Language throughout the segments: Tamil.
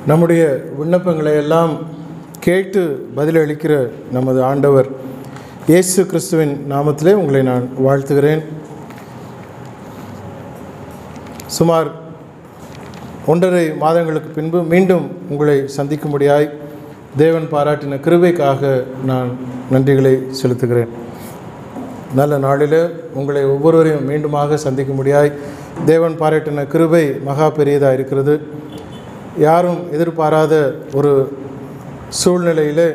நம்முடைய விண்ணப்பங்களை எல்லாம் கேட்டு பதிலளிக்கிற நமது ஆண்டவர் இயேசு கிறிஸ்துவின் நாமத்திலே உங்களை நான் வாழ்த்துகிறேன் சுமார் ஒன்றரை மாதங்களுக்கு பின்பு மீண்டும் உங்களை சந்திக்கும்படியாய் தேவன் பாராட்டின கிருபைக்காக நான் நன்றிகளை செலுத்துகிறேன் நல்ல நாளில் உங்களை ஒவ்வொருவரையும் மீண்டுமாக சந்திக்கும்படியாய் தேவன் பாராட்டின கிருபை மகா பெரியதாக இருக்கிறது யாரும் எதிர்பாராத ஒரு சூழ்நிலையில்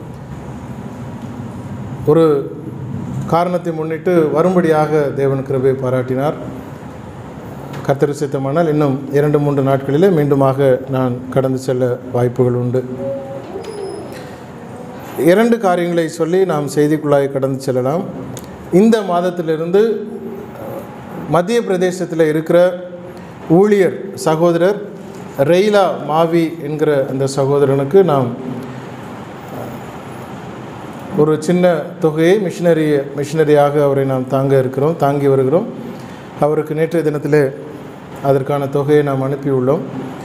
ஒரு காரணத்தை முன்னிட்டு வரும்படியாக தேவன் கிருபை பாராட்டினார் கர்த்தர் சித்தமானால் இன்னும் இரண்டு மூன்று நாட்களிலே மீண்டுமாக நான் கடந்து செல்ல வாய்ப்புகள் உண்டு இரண்டு காரியங்களை சொல்லி நாம் செய்திக்குள்ளாய் கடந்து செல்லலாம் இந்த மாதத்திலிருந்து மத்திய பிரதேசத்தில் இருக்கிற ஊழியர் சகோதரர் ரெய்லா மாவி என்கிற அந்த சகோதரனுக்கு நாம் ஒரு சின்ன தொகையை மிஷினரி மிஷினரியாக அவரை நாம் தாங்க இருக்கிறோம் தாங்கி வருகிறோம் அவருக்கு நேற்றைய தினத்திலே அதற்கான தொகையை நாம் அனுப்பியுள்ளோம்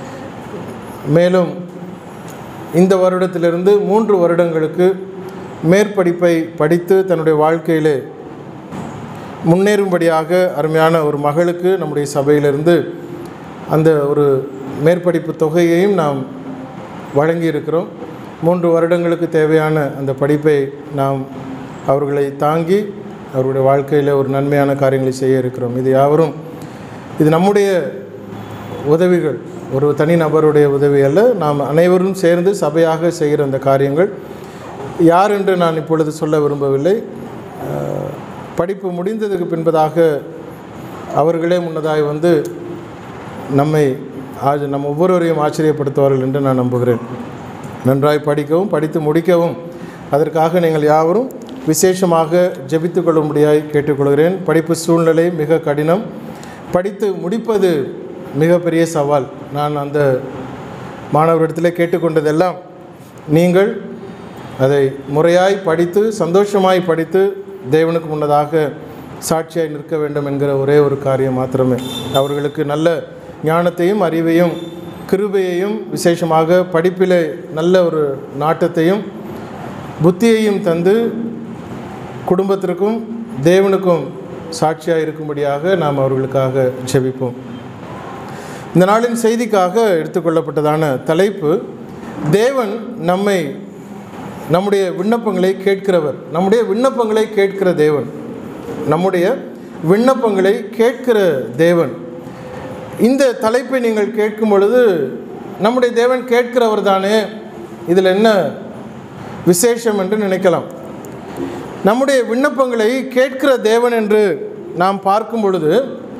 மேலும் இந்த வருடத்திலிருந்து மூன்று வருடங்களுக்கு மேற்படிப்பை படித்து தன்னுடைய வாழ்க்கையிலே முன்னேறும்படியாக அருமையான ஒரு மகளுக்கு நம்முடைய சபையிலிருந்து அந்த ஒரு மேற்படிப்பு தொகையையும் நாம் வழங்கியிருக்கிறோம் மூன்று வருடங்களுக்கு தேவையான அந்த படிப்பை நாம் அவர்களை தாங்கி அவருடைய வாழ்க்கையில் ஒரு நன்மையான காரியங்களை செய்ய இருக்கிறோம் இது யாவரும் இது நம்முடைய உதவிகள் ஒரு தனி நபருடைய உதவி அல்ல நாம் அனைவரும் சேர்ந்து சபையாக செய்கிற அந்த காரியங்கள் யார் என்று நான் இப்பொழுது சொல்ல விரும்பவில்லை அஹ், படிப்பு முடிந்ததுக்கு பின்பதாக அவர்களே முன்னதாய் வந்து நம்மை ஆ- நம்ம ஒவ்வொருவரையும் ஆச்சரியப்படுத்துவார்கள் என்று நான் நம்புகிறேன் நன்றாய் படிக்கவும் படித்து முடிக்கவும் அதற்காக நீங்கள் யாவரும் விசேஷமாக ஜெபித்துக் கொள்ளும்படியாய் கேட்டுக்கொள்கிறேன் படிப்பு சூழ்நிலை மிக கடினம் படித்து முடிப்பது மிகப்பெரிய சவால் நான் அந்த மாணவரிடத்தில் கேட்டுக்கொண்டதெல்லாம் நீங்கள் அதை முறையாய் படித்து சந்தோஷமாய் படித்து தேவனுக்கு முன்னதாக சாட்சியாய் நிற்க வேண்டும் என்கிற ஒரே ஒரு காரியம் மாத்திரமே அவர்களுக்கு நல்ல ஞானத்தையும் அறிவையும் கிருபையையும் விசேஷமாக படிப்பிலே நல்ல ஒரு நாட்டத்தையும் புத்தியையும் தந்து குடும்பத்திற்கும் தேவனுக்கும் சாட்சியாக இருக்கும்படியாக நாம் அவர்களுக்காக ஜெபிப்போம் இந்த நாளின் செய்திக்காக எடுத்துக்கொள்ளப்பட்டதான தலைப்பு தேவன் நம்மை நம்முடைய விண்ணப்பங்களை கேட்கிறவர் நம்முடைய விண்ணப்பங்களை கேட்கிற தேவன் நம்முடைய விண்ணப்பங்களை கேட்கிற தேவன் இந்த தலைப்பை நீங்கள் கேட்கும் பொழுது நம்முடைய தேவன் கேட்கிறவர் தானே இதில் என்ன விசேஷம் என்று நினைக்கலாம் நம்முடைய விண்ணப்பங்களை கேட்கிற தேவன் என்று நாம் பார்க்கும் பொழுது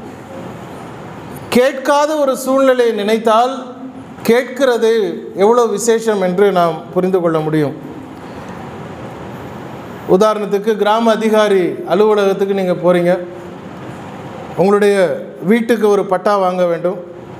கேட்காத ஒரு சூழ்நிலையை நினைத்தால் கேட்கிறது எவ்வளோ விசேஷம் என்று நாம் புரிந்து கொள்ள முடியும் உதாரணத்துக்கு கிராம அதிகாரி அலுவலகத்துக்கு நீங்கள் போகிறீங்க உங்களுடைய வீட்டுக்கு ஒரு பட்டா வாங்க வேண்டும்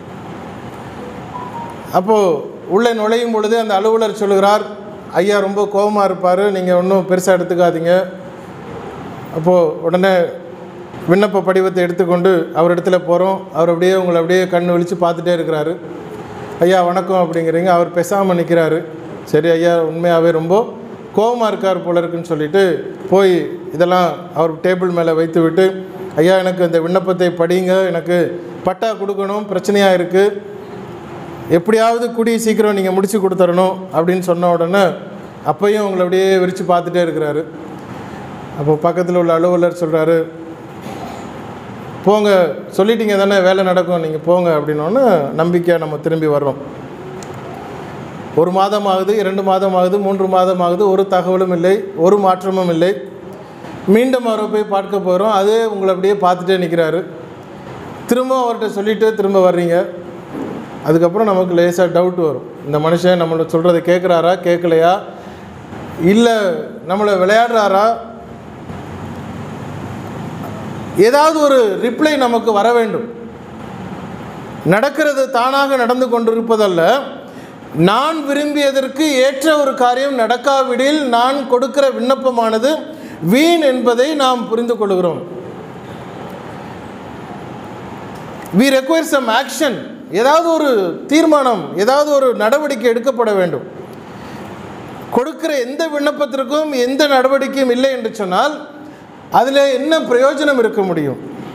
அப்போது உள்ளே நுழையும் பொழுது அந்த அலுவலர் சொல்லுகிறார் ஐயா ரொம்ப கோபமாக இருப்பார் நீங்கள் ஒன்றும் பெருசாக எடுத்துக்காதீங்க அப்போது உடனே விண்ணப்ப படிவத்தை எடுத்துக்கொண்டு அவரிடத்துல போகிறோம் அவர் அப்படியே உங்களை அப்படியே கண் விழித்து பார்த்துட்டே இருக்கிறாரு ஐயா வணக்கம் அப்படிங்கிறீங்க அவர் பேசாமல் நிற்கிறாரு சரி ஐயா உண்மையாகவே ரொம்ப கோபமாக இருக்கார் போல இருக்குன்னு சொல்லிட்டு போய் இதெல்லாம் அவர் டேபிள் மேலே வைத்து விட்டு ஐயா எனக்கு இந்த விண்ணப்பத்தை படிங்க எனக்கு பட்டா கொடுக்கணும் பிரச்சனையாக இருக்குது எப்படியாவது கூடிய சீக்கிரம் நீங்கள் முடிச்சு கொடுத்துடணும் அப்படின்னு சொன்ன உடனே அப்பையும் உங்களை அப்படியே விரித்து பார்த்துட்டே இருக்கிறாரு அப்போ பக்கத்தில் உள்ள அலுவலர் சொல்கிறாரு போங்க சொல்லிட்டீங்க தானே வேலை நடக்கும் நீங்கள் போங்க அப்படின்னோடனே நம்பிக்கையாக நம்ம திரும்பி வர்றோம் ஒரு மாதம் ஆகுது இரண்டு மாதம் ஆகுது மூன்று மாதம் ஆகுது ஒரு தகவலும் இல்லை ஒரு மாற்றமும் இல்லை மீண்டும் அவரை போய் பார்க்க போகிறோம் அதே உங்களை அப்படியே பார்த்துட்டே நிற்கிறாரு திரும்ப அவர்கிட்ட சொல்லிட்டு திரும்ப வர்றீங்க அதுக்கப்புறம் நமக்கு லேசாக டவுட் வரும் இந்த மனுஷன் நம்மளை சொல்கிறத கேட்குறாரா கேட்கலையா இல்லை நம்மளை விளையாடுறாரா ஏதாவது ஒரு ரிப்ளை நமக்கு வர வேண்டும் நடக்கிறது தானாக நடந்து கொண்டிருப்பதல்ல நான் விரும்பியதற்கு ஏற்ற ஒரு காரியம் நடக்காவிடில் நான் கொடுக்கிற விண்ணப்பமானது வீண் என்பதை நாம் புரிந்து கொள்கிறோம் we require some action ஏதாவது ஒரு தீர்மானம் ஏதாவது ஒரு நடவடிக்கை எடுக்கப்பட வேண்டும் கொடுக்கிற எந்த விண்ணப்பத்திற்கும் எந்த நடவடிக்கையும் இல்லை என்று சொன்னால் அதில் என்ன பிரயோஜனம் இருக்க முடியும்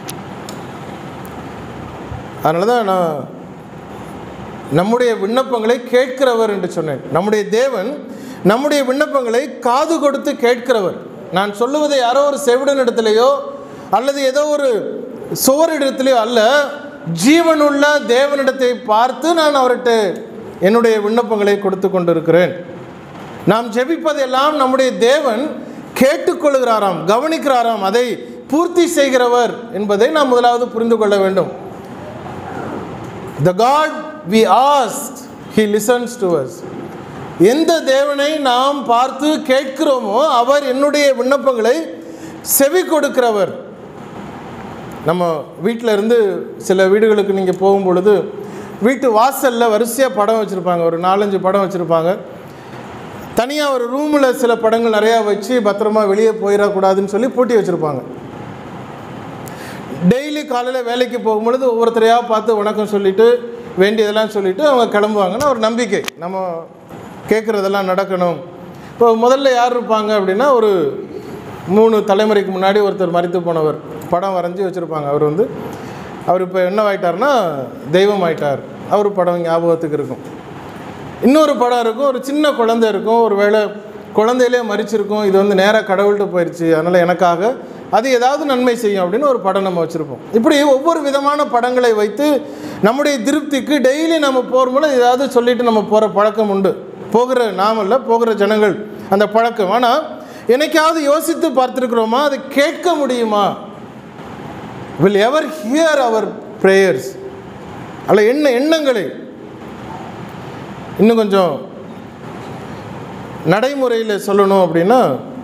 அதனால தான் நான் நம்முடைய விண்ணப்பங்களை கேட்கிறவர் என்று சொன்னேன் நம்முடைய தேவன் நம்முடைய விண்ணப்பங்களை காது கொடுத்து கேட்கிறவர் நான் சொல்லுவதை யாரோ ஒரு செவிடனிடத்திலேயோ அல்லது ஏதோ ஒரு சுவரிடத்திலேயோ அல்ல ஜீவனுள்ள தேவனிடத்தை பார்த்து நான் அவர்கிட்ட என்னுடைய விண்ணப்பங்களை கொடுத்து கொண்டிருக்கிறேன் நாம் ஜெபிப்பதெல்லாம் நம்முடைய தேவன் கேட்டுக்கொள்கிறாராம் கவனிக்கிறாராம் அதை பூர்த்தி செய்கிறவர் என்பதை நாம் முதலாவது புரிந்து கொள்ள வேண்டும் the God we ask he listens to us எந்த தேவனை நாம் பார்த்து கேட்கிறோமோ அவர் என்னுடைய விண்ணப்பங்களை செவி கொடுக்கிறவர் நம்ம வீட்டில் இருந்து சில வீடுகளுக்கு நீங்கள் போகும் பொழுது வீட்டு வாசலில் வரிசையாக படம் வச்சுருப்பாங்க ஒரு நாலஞ்சு படம் வச்சுருப்பாங்க தனியாக ஒரு ரூமில் சில படங்கள் நிறையா வச்சு பத்திரமா வெளியே போயிடக்கூடாதுன்னு சொல்லி பூட்டி வச்சுருப்பாங்க டெய்லி காலையில் வேலைக்கு போகும்பொழுது ஒவ்வொருத்தரையாக பார்த்து வணக்கம் சொல்லிவிட்டு வேண்டியதெல்லாம் சொல்லிவிட்டு அவங்க கிளம்புவாங்கன்னு ஒரு நம்பிக்கை நம்ம கேட்குறதெல்லாம் நடக்கணும் இப்போ முதல்ல யார் இருப்பாங்க அப்படின்னா ஒரு மூணு தலைமுறைக்கு முன்னாடி ஒருத்தர் மறித்து போனவர் படம் வரைஞ்சி வச்சுருப்பாங்க அவர் வந்து அவர் இப்போ என்ன ஆயிட்டார்னா தெய்வம் ஆயிட்டார் அவர் படம் ஞாபகத்துக்கு இருக்கும் இன்னொரு படம் இருக்கும் ஒரு சின்ன குழந்தை இருக்கும் ஒரு வேளை குழந்தையிலே மறிச்சிருக்கும் இது வந்து நேராக கடவுள்கிட்ட போயிடுச்சு அதனால் எனக்காக அது ஏதாவது நன்மை செய்யும் அப்படின்னு ஒரு படம் நம்ம வச்சுருப்போம் இப்படி ஒவ்வொரு விதமான படங்களை வைத்து நம்முடைய திருப்திக்கு டெய்லி நம்ம போகும்போது ஏதாவது சொல்லிட்டு நம்ம போகிற பழக்கம் உண்டு போகிற நாமல்ல போகிற ஜனங்கள் அந்த பழக்கம் ஆனால் என்னைக்காவது யோசித்து பார்த்துருக்குறோமா அதை கேட்க முடியுமா will ever hear our prayers அல்ல எண்ண எண்ணங்களை இன்னும் கொஞ்சம் நடைமுறையில் சொல்லணும் அப்படின்னா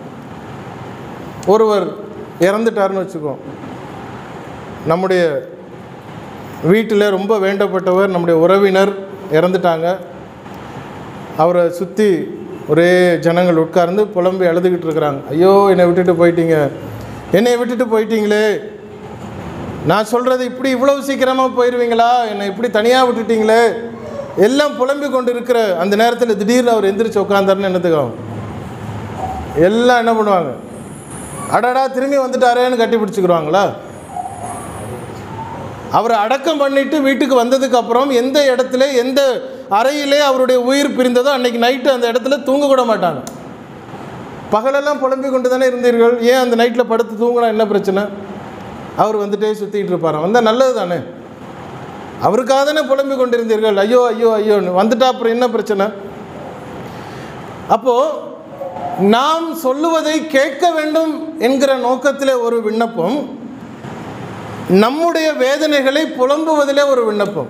ஒருவர் இறந்துட்டாருன்னு வச்சுக்கோ நம்முடைய வீட்டில் ரொம்ப வேண்டப்பட்டவர் நம்முடைய உறவினர் இறந்துட்டாங்க அவரை சுற்றி ஒரே ஜனங்கள் உட்கார்ந்து புலம்பி அழுதுகிட்டு இருக்கிறாங்க ஐயோ என்னை விட்டுட்டு போயிட்டீங்க என்னை விட்டுட்டு போயிட்டீங்களே நான் சொல்கிறது இப்படி இவ்வளவு சீக்கிரமாக போயிடுவீங்களா என்னை இப்படி தனியாக விட்டுட்டீங்களே எல்லாம் புலம்பி கொண்டு இருக்கிற அந்த நேரத்தில் திடீர்னு அவர் எந்திரிச்சு உட்காந்தாருன்னு என்னத்துக்காகும் எல்லாம் என்ன பண்ணுவாங்க அடடா திரும்பி வந்துட்டாரேன்னு கட்டி பிடிச்சிக்கிடுவாங்களா அவரை அடக்கம் பண்ணிட்டு வீட்டுக்கு வந்ததுக்கு அப்புறம் எந்த இடத்துல எந்த அறையிலே அவருடைய உயிர் பிரிந்ததோ அன்னைக்கு நைட்டு அந்த இடத்துல தூங்க கூட மாட்டாங்க பகலெல்லாம் புலம்பி கொண்டு தானே இருந்தீர்கள் ஏன் அந்த நைட்டில் படுத்து தூங்கினா என்ன பிரச்சனை அவர் வந்துட்டே சுற்றிட்டு இருப்பாராம் வந்தால் நல்லது தானே அவருக்காக தானே புலம்பி கொண்டிருந்தீர்கள் ஐயோ ஐயோ ஐயோன்னு வந்துட்டா அப்புறம் என்ன பிரச்சனை அப்போது நாம் சொல்லுவதை கேட்க வேண்டும் என்கிற நோக்கத்தில் ஒரு விண்ணப்பம் நம்முடைய வேதனைகளை புலம்புவதிலே ஒரு விண்ணப்பம்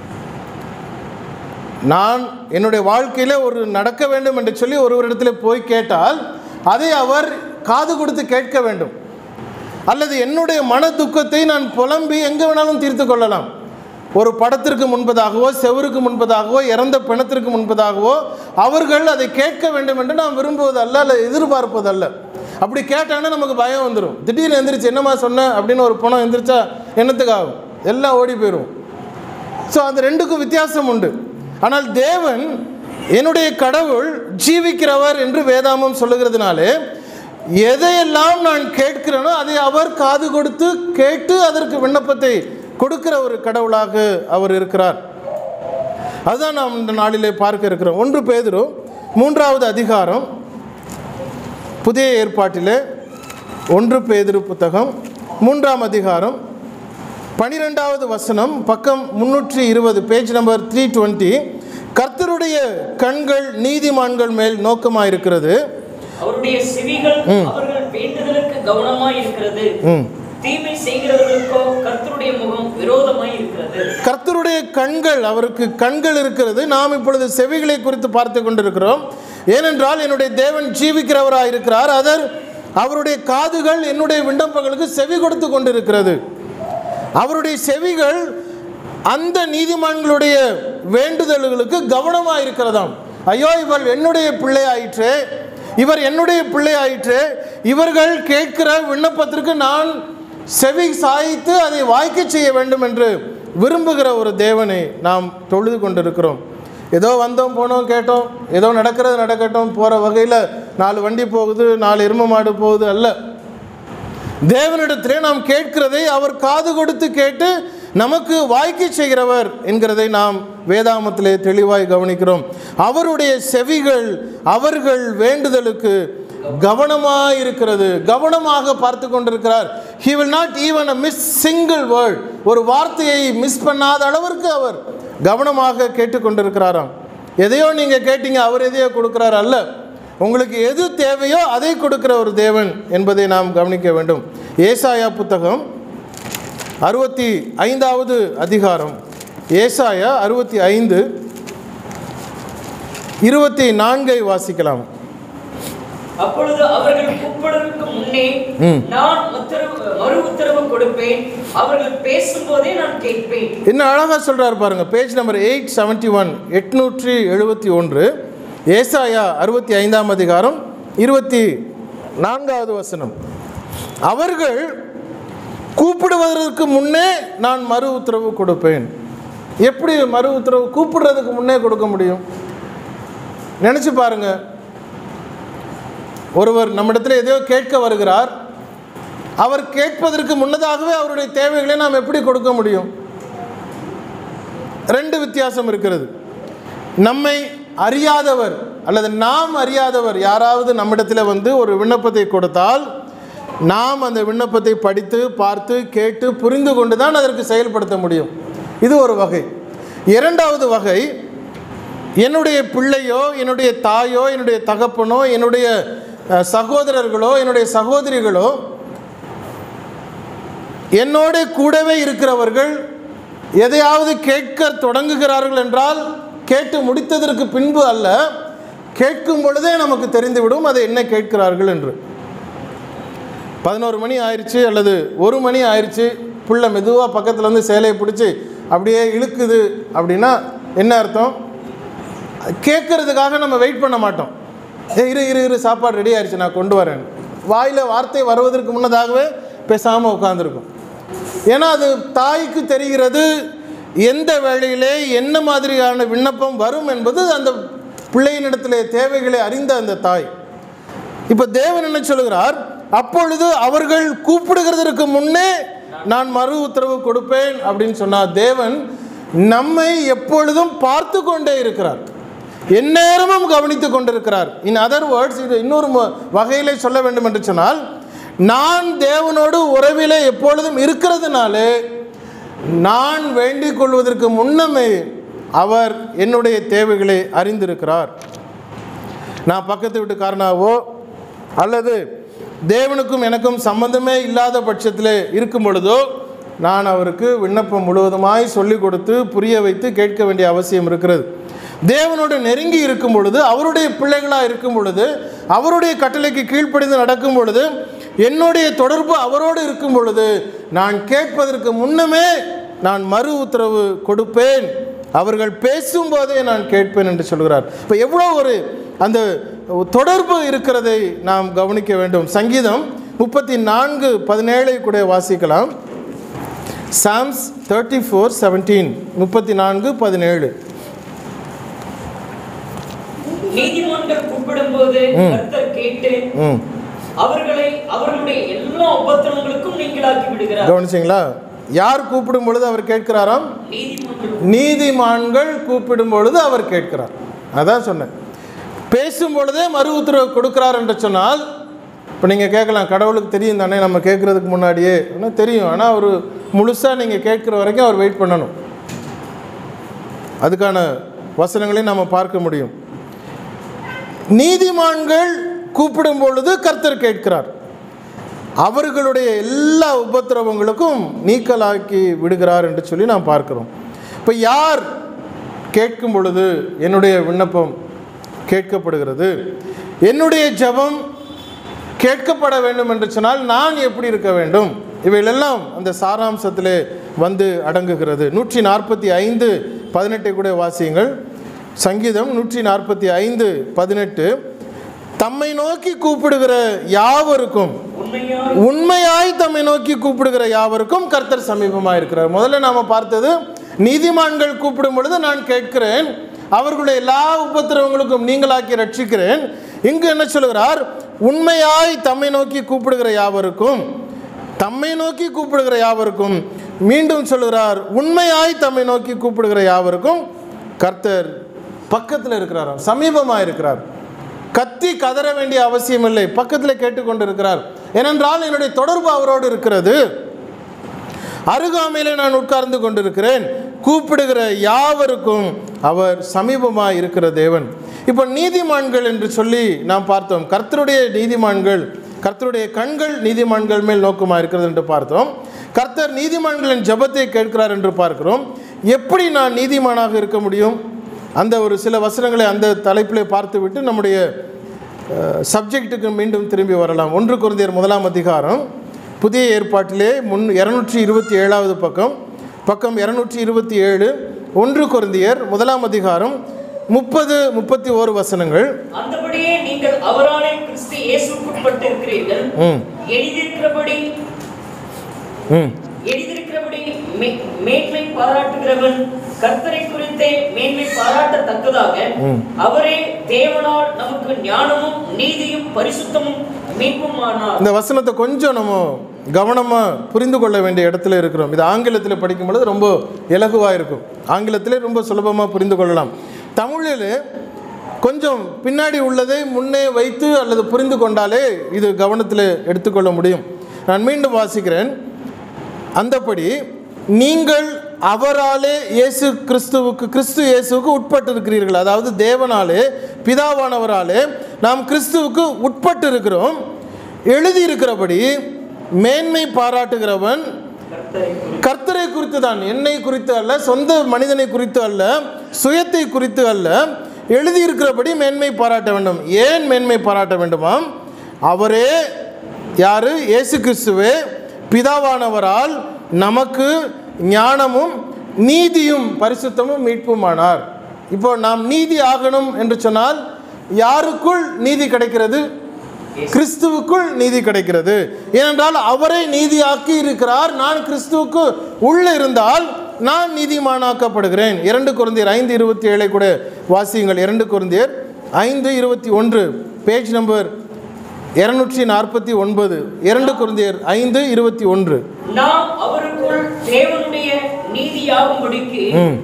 நான் என்னுடைய வாழ்க்கையில் ஒரு நடக்க வேண்டும் என்று சொல்லி ஒருவரிடத்தில் போய் கேட்டால் அதை அவர் காது கொடுத்து கேட்க வேண்டும் அல்லது என்னுடைய மன துக்கத்தை நான் புலம்பி எங்கே வேணாலும் தீர்த்து கொள்ளலாம் ஒரு படத்திற்கு முன்பதாகவோ செவருக்கு முன்பதாகவோ இறந்த பிணத்திற்கு முன்பதாகவோ அவர்கள் அதை கேட்க வேண்டும் என்று நாம் விரும்புவது அல்ல அல்ல எதிர்பார்ப்பது அல்ல அப்படி கேட்டாங்கன்னா நமக்கு பயம் வந்துடும் திடீர்னு எந்திரிச்சு என்னம்மா சொன்னேன் அப்படின்னு ஒரு பணம் எந்திரிச்சா என்னத்துக்கு ஆகும் எல்லாம் ஓடி போயிடும் ஸோ அந்த ரெண்டுக்கும் வித்தியாசம் உண்டு ஆனால் தேவன் என்னுடைய கடவுள் ஜீவிக்கிறவர் என்று வேதாமம் சொல்லுகிறதுனாலே எதையெல்லாம் நான் கேட்கிறேனோ அதை அவர் காது கொடுத்து கேட்டு அதற்கு விண்ணப்பத்தை கொடுக்கிற ஒரு கடவுளாக அவர் இருக்கிறார் அதுதான் நாம் இந்த நாளிலே பார்க்க இருக்கிறோம் ஒன்று பேதுரு மூன்றாவது அதிகாரம் புதிய ஏற்பாட்டிலே ஒன்று பேதுரு புத்தகம் மூன்றாம் அதிகாரம் பனிரெண்டாவது வசனம் பக்கம் முன்னூற்றி இருபது பேஜ் நம்பர் த்ரீ டுவெண்ட்டி கர்த்தருடைய கண்கள் நீதிமான்கள் மேல் நோக்கமாயிருக்கிறது அவருடைய செவிகள் அவர்கள் வேண்டுதலுக்கு கவனமாய் இருக்கிறது ம் தீமை செய்கிறவர்களுக்கோ கர்த்தருடைய முகம் விரோதமாய் இருக்கிறது கர்த்தருடைய கண்கள் அவருக்கு கண்கள் இருக்கிறது நாம் இப்பொழுது செவிகளை குறித்து பார்த்து கொண்டிருக்கிறோம் ஏனென்றால் என்னுடைய தேவன் ஜீவிக்கிறவராக இருக்கிறார் அதர் அவருடைய காதுகள் என்னுடைய விண்ணப்பங்களுக்கு செவி கொடுத்து கொண்டிருக்கிறது அவருடைய செவிகள் அந்த நீதிமான்களுடைய வேண்டுதல்களுக்கு கவனமாக இருக்கிறதாம் ஐயோ இவர் என்னுடைய பிள்ளை ஆயிற்றே இவர் என்னுடைய பிள்ளை ஆயிற்றே இவர்கள் கேட்கிற விண்ணப்பத்திற்கு நான் செவி சாய்த்து அதை வாய்க்க செய்ய வேண்டும் என்று விரும்புகிற ஒரு தேவனை நாம் தொழுது கொண்டிருக்கிறோம் ஏதோ வந்தோம் போனோம் கேட்டோம் ஏதோ நடக்கிறது நடக்கட்டும் போகிற வகையில் நாலு வண்டி போகுது நாலு எரும மாடு போகுது அல்ல தேவனிடத்திலே நாம் கேட்கிறதை அவர் காது கொடுத்து கேட்டு நமக்கு வாய்க்கு செய்கிறவர் என்கிறதை நாம் வேதாமத்திலே தெளிவாய் கவனிக்கிறோம் அவருடைய செவிகள் அவர்கள் வேண்டுதலுக்கு கவனமாக இருக்கிறது கவனமாக பார்த்து கொண்டிருக்கிறார் he will not even a miss single word ஒரு வார்த்தையை மிஸ் பண்ணாத அளவிற்கு அவர் கவனமாக கேட்டுக்கொண்டிருக்கிறாராம் எதையோ நீங்கள் கேட்டீங்க அவர் எதையோ கொடுக்குறார் அல்ல உங்களுக்கு எது தேவையோ அதை கொடுக்கிற ஒரு தேவன் என்பதை நாம் கவனிக்க வேண்டும் ஏசாயா புத்தகம் அறுபத்தி ஐந்தாவது அதிகாரம் ஏசாயா அறுபத்தி ஐந்து இருபத்தி நான்கை வாசிக்கலாம் அப்பொழுது அவர்கள் கூப்பிடுவதற்கு முன்னே நான் உத்தரவு மறு உத்தரவு கொடுப்பேன் அவர்கள் பேசும்போதே நான் கேட்பேன் என்ன அழகாக சொல்கிறார் பாருங்க page number eight seventy one எட்நூற்றி எழுபத்தி ஒன்று ஏசாயா அறுபத்தி ஐந்தாம் அதிகாரம் இருபத்தி நான்காவது வசனம் அவர்கள் கூப்பிடுவதற்கு முன்னே நான் மறு உத்தரவு கொடுப்பேன் எப்படி மறு உத்தரவு கூப்பிடுறதுக்கு முன்னே கொடுக்க முடியும் நினச்சி பாருங்க ஒருவர் நம்மிடத்தில் எதையோ கேட்க வருகிறார் அவர் கேட்பதற்கு முன்னதாகவே அவருடைய தேவைகளை நாம் எப்படி கொடுக்க முடியும் ரெண்டு வித்தியாசம் இருக்கிறது நம்மை அறியாதவர் அல்லது நாம் அறியாதவர் யாராவது நம்மிடத்தில் வந்து ஒரு விண்ணப்பத்தை கொடுத்தால் நாம் அந்த விண்ணப்பத்தை படித்து பார்த்து கேட்டு புரிந்து கொண்டு தான் அதற்கு செயல்படுத்த முடியும் இது ஒரு வகை இரண்டாவது வகை என்னுடைய பிள்ளையோ என்னுடைய தாயோ என்னுடைய தகப்பனோ என்னுடைய அஹ், சகோதரர்களோ என்னுடைய சகோதரிகளோ என்னோட கூடவே இருக்கிறவர்கள் எதையாவது கேட்க தொடங்குகிறார்கள் என்றால் கேட்டு முடித்ததற்கு பின்பு அல்ல கேட்கும் பொழுதே நமக்கு தெரிந்துவிடும் அதை என்ன கேட்கிறார்கள் என்று பதினோரு மணி ஆயிடுச்சு அல்லது ஒரு மணி ஆயிடுச்சு புள்ள மெதுவாக பக்கத்தில் வந்து சேலையை பிடிச்சி அப்படியே இழுக்குது அப்படின்னா என்ன அர்த்தம் கேட்கறதுக்காக நம்ம வெயிட் பண்ண மாட்டோம் ஏ இரு இரு இரு சாப்பாடு ரெடி ஆயிடுச்சு நான் கொண்டு வரேன் வாயில் வார்த்தை வருவதற்கு முன்னதாகவே பேசாமல் உட்காந்துருக்கும் ஏன்னா அது தாய்க்கு தெரிகிறது எந்த வேளையிலே என்ன மாதிரியான விண்ணப்பம் வரும் என்பது அந்த பிள்ளையினிடத்திலே தேவைகளை அறிந்த அந்த தாய் இப்போ தேவன் என்ன சொல்கிறார் அப்பொழுது அவர்கள் கூப்பிடுகிறதற்கு முன்னே நான் மறு உத்தரவு கொடுப்பேன் அப்படின்னு சொன்னார் தேவன் நம்மை எப்பொழுதும் பார்த்து கொண்டே இருக்கிறார் எந்நேரமும் கவனித்து கொண்டிருக்கிறார் இன் அதர் வேர்ட்ஸ் இது இன்னொரு மு- வகையிலே சொல்ல வேண்டும் என்று சொன்னால் நான் தேவனோடு உறவிலே எப்பொழுதும் இருக்கிறதுனாலே நான் வேண்டிக் கொள்வதற்கு முன்னமே அவர் என்னுடைய தேவைகளை அறிந்திருக்கிறார் நான் பக்கத்து வீட்டுக்காரனாவோ அல்லது தேவனுக்கும் எனக்கும் சம்பந்தமே இல்லாத பட்சத்தில் இருக்கும் பொழுதோ நான் அவருக்கு விண்ணப்பம் முழுவதுமாய் சொல்லிக் கொடுத்து புரிய வைத்து கேட்க வேண்டிய அவசியம் இருக்கிறது தேவனோடு நெருங்கி இருக்கும் பொழுது அவருடைய பிள்ளைகளாக இருக்கும் பொழுது அவருடைய கட்டளைக்கு கீழ்ப்படிந்து நடக்கும் பொழுது என்னுடைய தொடர்பு அவரோடு இருக்கும் பொழுது நான் கேட்பதற்கு முன்னமே நான் மறு உத்தரவு கொடுப்பேன் அவர்கள் பேசும்போதே நான் கேட்பேன் என்று சொல்கிறார் இப்போ எவ்வளோ ஒரு அந்த தொடர்பு இருக்கிறதை நாம் கவனிக்க வேண்டும் சங்கீதம் முப்பத்தி நான்கு பதினேழை கூட வாசிக்கலாம் சாம்ஸ் தேர்ட்டி ஃபோர் செவன்டீன் முப்பத்தி நான்கு பதினேழு நீதிமன்றம் கூப்பிடும்போது கர்த்தர் கேட்டு ம் அவர்களை அவர்களுடைய எல்லா உபத்திரவங்களுக்கும் நீங்களாக்கி விடுகிறார் கவனிச்சிங்களா யார் கூப்பிடும் பொழுது அவர் கேட்கிறாராம் நீதிமன்றம் நீதிமான்கள் கூப்பிடும் பொழுது அவர் கேட்கிறார் அதான் சொன்னேன் பேசும் பொழுதே மறு உத்தரவு கொடுக்கிறார் என்று சொன்னால் இப்போ நீங்கள் கேட்கலாம் கடவுளுக்கு தெரியும் தானே நம்ம கேட்குறதுக்கு முன்னாடியே ஆனால் தெரியும் ஆனால் அவர் முழுசாக நீங்கள் கேட்குற வரைக்கும் அவர் வெயிட் பண்ணணும் அதுக்கான வசனங்களையும் நம்ம பார்க்க முடியும் நீதிமான்கள் கூப்பிடும் பொழுது கர்த்தர் கேட்கிறார் அவர்களுடைய எல்லா உபத்திரவங்களுக்கும் நீக்கலாக்கி விடுகிறார் என்று சொல்லி நாம் பார்க்கிறோம் இப்போ யார் கேட்கும் பொழுது என்னுடைய விண்ணப்பம் கேட்கப்படுகிறது என்னுடைய ஜெபம் கேட்கப்பட வேண்டும் என்று சொன்னால் நான் எப்படி இருக்க வேண்டும் இவைகளெல்லாம் அந்த சாராம்சத்திலே வந்து அடங்குகிறது நூற்றி நாற்பத்தி ஐந்து பதினெட்டை கூட வாசியுங்கள் சங்கீதம் நூற்றி நாற்பத்தி ஐந்து பதினெட்டு தம்மை நோக்கி கூப்பிடுகிற யாவருக்கும் உண்மையாய் உண்மையாய் தம்மை நோக்கி கூப்பிடுகிற யாவருக்கும் கர்த்தர் சமீபமாக இருக்கிறார் முதல்ல நாம பார்த்தது நீதிமான்கள் கூப்பிடும் பொழுது நான் கேட்கிறேன் அவர்களுடைய எல்லா உபத்திரவங்களுக்கும் நீங்களாக்கி ரட்சிக்கிறேன் இங்கு என்ன சொல்கிறார் உண்மையாய் தம்மை நோக்கி கூப்பிடுகிற யாவருக்கும் தம்மை நோக்கி கூப்பிடுகிற யாவருக்கும் மீண்டும் சொல்கிறார் உண்மையாய் தம்மை நோக்கி கூப்பிடுகிற யாவருக்கும் கர்த்தர் பக்கத்தில் இருக்கிறாராம் சமீபமாக இருக்கிறார் கத்தி கதற வேண்டிய அவசியம் இல்லை பக்கத்தில் கேட்டுக்கொண்டு இருக்கிறார் ஏனென்றால் என்னுடைய தொடர்பு அவரோடு இருக்கிறது அருகாமையிலே நான் உட்கார்ந்து கொண்டிருக்கிறேன் கூப்பிடுகிற யாவருக்கும் அவர் சமீபமாக இருக்கிற தேவன் இப்போ நீதிமான்கள் என்று சொல்லி நாம் பார்த்தோம் கர்த்தருடைய நீதிமான்கள் கர்த்தருடைய கண்கள் நீதிமான்கள் மேல் நோக்கமாக இருக்கிறது என்று பார்த்தோம் கர்த்தர் நீதிமான்களின் ஜெபத்தை கேட்கிறார் என்று பார்க்கிறோம் எப்படி நான் நீதிமானாக இருக்க முடியும் அந்த ஒரு சில வசனங்களை அந்த தலைப்பிலே பார்த்துவிட்டு நம்முடைய சப்ஜெக்ட்டுக்கு மீண்டும் திரும்பி வரலாம் ஒன்று குருந்தியர் முதலாம் அதிகாரம் புதிய ஏற்பாட்டிலே முன் இரநூற்றி இருபத்தி ஏழாவது பக்கம் பக்கம் இரநூற்றி இருபத்தி ஏழு ஒன்று குருந்தியர் முதலாம் அதிகாரம் முப்பது முப்பத்தி ஓரு வசனங்கள் அந்தபடியே நீங்கள் அவராலே கிறிஸ்து இயேசுக்குட்பட்டு இருக்கிறீர்கள் ம் எழுதியிருக்கிறபடி ம் எழுதியிருக்கிறபடி மே- மேன்மை பாராட்டுகிறவன் கர்த்தரை குறித்தே மேன்மை பாராட்டத்தக்கதாக அவரே தேவனால் நமக்கு ஞானமும் நீதியும் பரிசுத்தமும் மீட்புமானார் இந்த வசனத்தை கொஞ்சம் நம்ம கவனமாக புரிந்து கொள்ள வேண்டிய இடத்துல இருக்கிறோம் இது ஆங்கிலத்தில் படிக்கும் பொழுது ரொம்ப இலகுவாக இருக்கும் ஆங்கிலத்திலே ரொம்ப சுலபமாக புரிந்து கொள்ளலாம் தமிழில் கொஞ்சம் பின்னாடி உள்ளதை முன்னே வைத்து அல்லது புரிந்து கொண்டாலே இது கவனத்தில் எடுத்துக்கொள்ள முடியும் நான் மீண்டும் வாசிக்கிறேன் அந்தபடி நீங்கள் அவராலே இயேசு கிறிஸ்துவுக்கு கிறிஸ்து இயேசுவுக்கு உட்பட்டு இருக்கிறீர்கள் அதாவது தேவனாலே பிதாவானவராலே நாம் கிறிஸ்துவுக்கு உட்பட்டு இருக்கிறோம் எழுதியிருக்கிறபடி மேன்மை பாராட்டுகிறவன் கர்த்தரை குறித்து கர்த்தரை குறித்து தான் என்னை குறித்து அல்ல சொந்த மனிதனை குறித்து அல்ல சுயத்தை குறித்து அல்ல எழுதியிருக்கிறபடி மேன்மை பாராட்ட வேண்டும் ஏன் மேன்மை பாராட்ட வேண்டுமாம் அவரே யாரு இயேசு கிறிஸ்துவே பிதாவானவரால் நமக்கு ஞானமும் நீதியும் பரிசுத்தமும் மீட்புமானார் இப்போ நாம் நீதி ஆகணும் என்று சொன்னால் யாருக்குள் நீதி கிடைக்கிறது கிறிஸ்துவுக்குள் நீதி கிடைக்கிறது ஏனென்றால் அவரை நீதியாக்கி இருக்கிறார் நான் கிறிஸ்துவுக்கு உள்ள இருந்தால் நான் நீதிமானாக்கப்படுகிறேன் இரண்டு குருந்தியர் ஐந்து இருபத்தி ஏழை கூட வாசியுங்கள் இரண்டு குருந்தியர் ஐந்து இருபத்தி ஒன்று பேஜ் நம்பர் இருநூற்றி நாற்பத்தி ஒன்பது இரண்டு குருந்தியர் ஐந்து இருபத்தி ஒன்று நாம் அவருக்குள் தேவனுடைய நீதியாகும்படிக்கு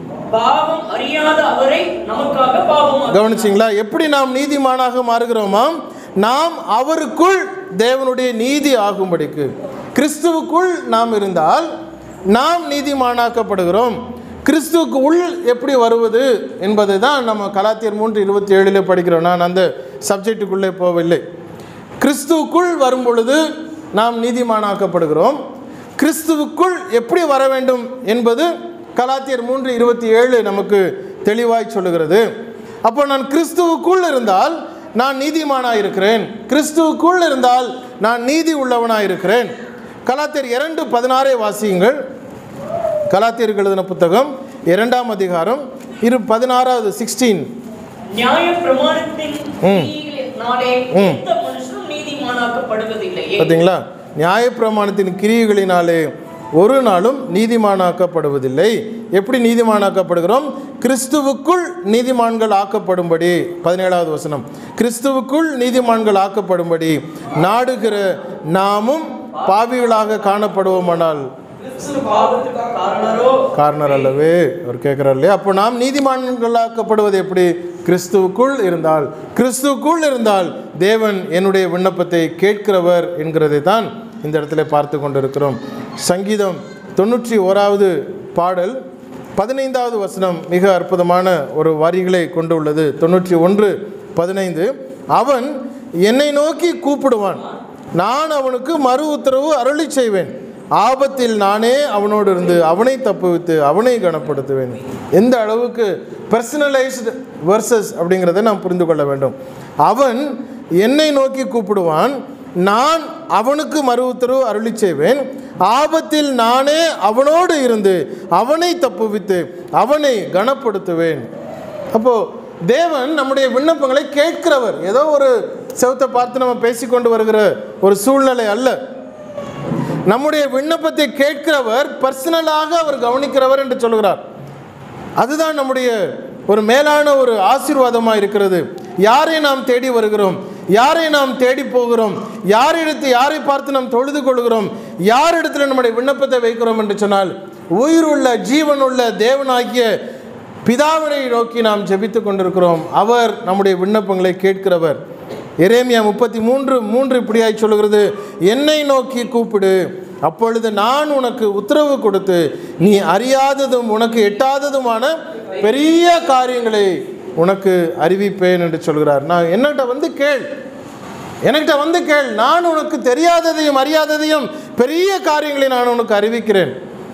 பாவம் அறியாத அவரை நமக்காக பாவம் கவனிச்சிங்களா எப்படி நாம் நீதிமானாக மாறுகிறோமாம் நாம் அவருக்குள் தேவனுடைய நீதி ஆகும்படிக்கு கிறிஸ்துவுக்குள் நாம் இருந்தால் நாம் நீதிமானாக்கப்படுகிறோம் கிறிஸ்துவுக்கு உள் எப்படி வருவது என்பதை தான் நம்ம கலாத்தியர் மூன்று இருபத்தி ஏழில் படிக்கிறோம் நான் அந்த சப்ஜெக்டுக்குள்ளே போகவில்லை கிறிஸ்துவுக்குள் வரும் பொழுது நாம் நீதிமானாக்கப்படுகிறோம் கிறிஸ்துவுக்குள் எப்படி வர வேண்டும் என்பது கலாத்தியர் மூன்று இருபத்தி ஏழு நமக்கு தெளிவாய் சொல்லுகிறது அப்போ நான் கிறிஸ்துவுக்குள் இருந்தால் நான் நீதிமானாக இருக்கிறேன் கிறிஸ்துவுக்குள் இருந்தால் நான் நீதி உள்ளவனாக இருக்கிறேன் கலாத்தியர் இரண்டு பதினாறே வாசியுங்கள் கலாத்தியருக்கு எழுதின புத்தகம் இரண்டாம் அதிகாரம் இரு பதினாறாவது சிக்ஸ்டீன் நியாய பிரமாணத்தின் கிரியைகளினாலே எந்த மனுஷனும் நீதிமானாக்கப்படுவதில்லையே பார்த்தீங்களா நியாயப்பிரமாணத்தின் கிரியைகளினாலே ஒரு நாளும் நீதிமானாக்கப்படுவதில்லை எப்படி நீதிமானாக்கப்படுகிறோம் கிறிஸ்துவுக்குள் நீதிமான்கள் ஆக்கப்படும்படி பதினேழாவது வசனம் கிறிஸ்துவுக்குள் நீதிமான்கள் ஆக்கப்படும்படி நாடுகிற நாமும் பாவிகளாக காணப்படுவோமானால் கிறிஸ்து பாவத்துக்கு காரணரோ காரணர் அல்லவே அவர் கேட்குறார் இல்லையா அப்போ நாம் நீதிமான்களாக்கப்படுவது எப்படி கிறிஸ்துவுக்குள் இருந்தால் கிறிஸ்துவுக்குள் இருந்தால் தேவன் என்னுடைய விண்ணப்பத்தை கேட்கிறவர் என்கிறதை தான் இந்த இடத்துல பார்த்து கொண்டிருக்கிறோம் சங்கீதம் தொண்ணூற்றி ஓராவது பாடல் பதினைந்தாவது வசனம் மிக அற்புதமான ஒரு வரிகளை கொண்டுள்ளது தொண்ணூற்றி ஒன்று பதினைந்து அவன் என்னை நோக்கி கூப்பிடுவான் நான் அவனுக்கு மறு உத்தரவு அருளி செய்வேன் ஆபத்தில் நானே அவனோடு இருந்து அவனை தப்புவித்து அவனை கனப்படுத்துவேன் எந்த அளவுக்கு பர்சனலைஸ்டு வர்சஸ் அப்படிங்கிறத நாம் புரிந்து கொள்ள வேண்டும் அவன் என்னை நோக்கி கூப்பிடுவான் நான் அவனுக்கு மறு உத்தரவு அருளி செய்வேன் ஆபத்தில் நானே அவனோடு இருந்து அவனை தப்புவித்து அவனை கனப்படுத்துவேன் அப்போ தேவன் நம்முடைய விண்ணப்பங்களை கேட்கிறவர் ஏதோ ஒரு செவத்தை பார்த்து நம்ம பேசிக்கொண்டு வருகிற ஒரு சூழ்நிலை அல்ல நம்முடைய விண்ணப்பத்தை கேட்கிறவர் பர்சனலாக அவர் கவனிக்கிறவர் என்று சொல்கிறார் அதுதான் நம்முடைய ஒரு மேலான ஒரு ஆசீர்வாதமாக இருக்கிறது யாரை நாம் தேடி வருகிறோம் யாரை நாம் தேடி போகிறோம் யாரிடத்து யாரை பார்த்து நாம் தொழுது கொள்கிறோம் யாரிடத்தில் நம்முடைய விண்ணப்பத்தை வைக்கிறோம் என்று சொன்னால் உயிருள்ள ஜீவனுள்ள தேவனாகிய பிதாவினை நோக்கி நாம் ஜெபித்து கொண்டிருக்கிறோம் அவர் நம்முடைய விண்ணப்பங்களை கேட்கிறவர் எரேமியா முப்பத்தி மூன்று மூன்று இப்படியாய் சொல்கிறது என்னை நோக்கி கூப்பிடு அப்பொழுது நான் உனக்கு உத்தரவு கொடுத்து நீ அறியாததும் உனக்கு எட்டாததுமான பெரிய காரியங்களை உனக்கு அறிவிப்பேன் என்று சொல்கிறார் நான் என்னகிட்ட வந்து கேள் என்கிட்ட வந்து கேள் நான் உனக்கு தெரியாததையும் அறியாததையும் பெரிய காரியங்களை நான் உனக்கு அறிவிக்கிறேன்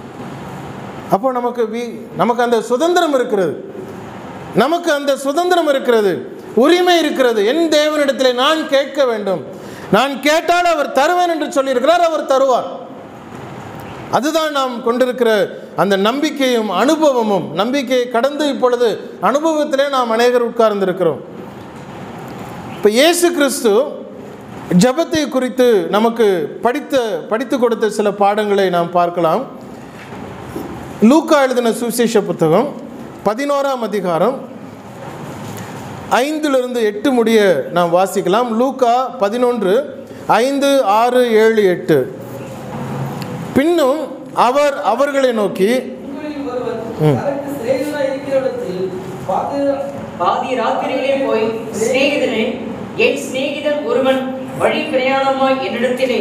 அப்போ நமக்கு வி நமக்கு அந்த சுதந்திரம் இருக்கிறது நமக்கு அந்த சுதந்திரம் இருக்கிறது உரிமை இருக்கிறது என் தேவனிடத்தில் நான் கேட்க வேண்டும் நான் கேட்டால் அவர் தருவேன் என்று சொல்லியிருக்கிறார் அவர் தருவார் அதுதான் நாம் கொண்டிருக்கிற அந்த நம்பிக்கையும் அனுபவமும் நம்பிக்கையை கடந்து இப்பொழுது அனுபவத்திலே நாம் அநேகர் உட்கார்ந்திருக்கிறோம் இப்போ இயேசு கிறிஸ்து ஜெபத்தை குறித்து நமக்கு படித்த படித்து கொடுத்த சில பாடங்களை நாம் பார்க்கலாம் லூக்கா எழுதின சுவிசேஷ புத்தகம் பதினோராம் அதிகாரம் ஐந்திலிருந்து எட்டு முடிய நாம் வாசிக்கலாம் லூக்கா பதினொன்று ஐந்து ஆறு ஏழு எட்டு பின்னும் அவர் அவர்களை நோக்கி உங்களில் ஒருவன் தனக்கு சிநேகிதனாய் இருக்கிறவனிடத்தில் பாத்திர- பாதி ராத்திரியிலே போய் சிநேகிதனே என் சிநேகிதன் ஒருவன் வழி பிரயாணமாய் என்னிடத்திலே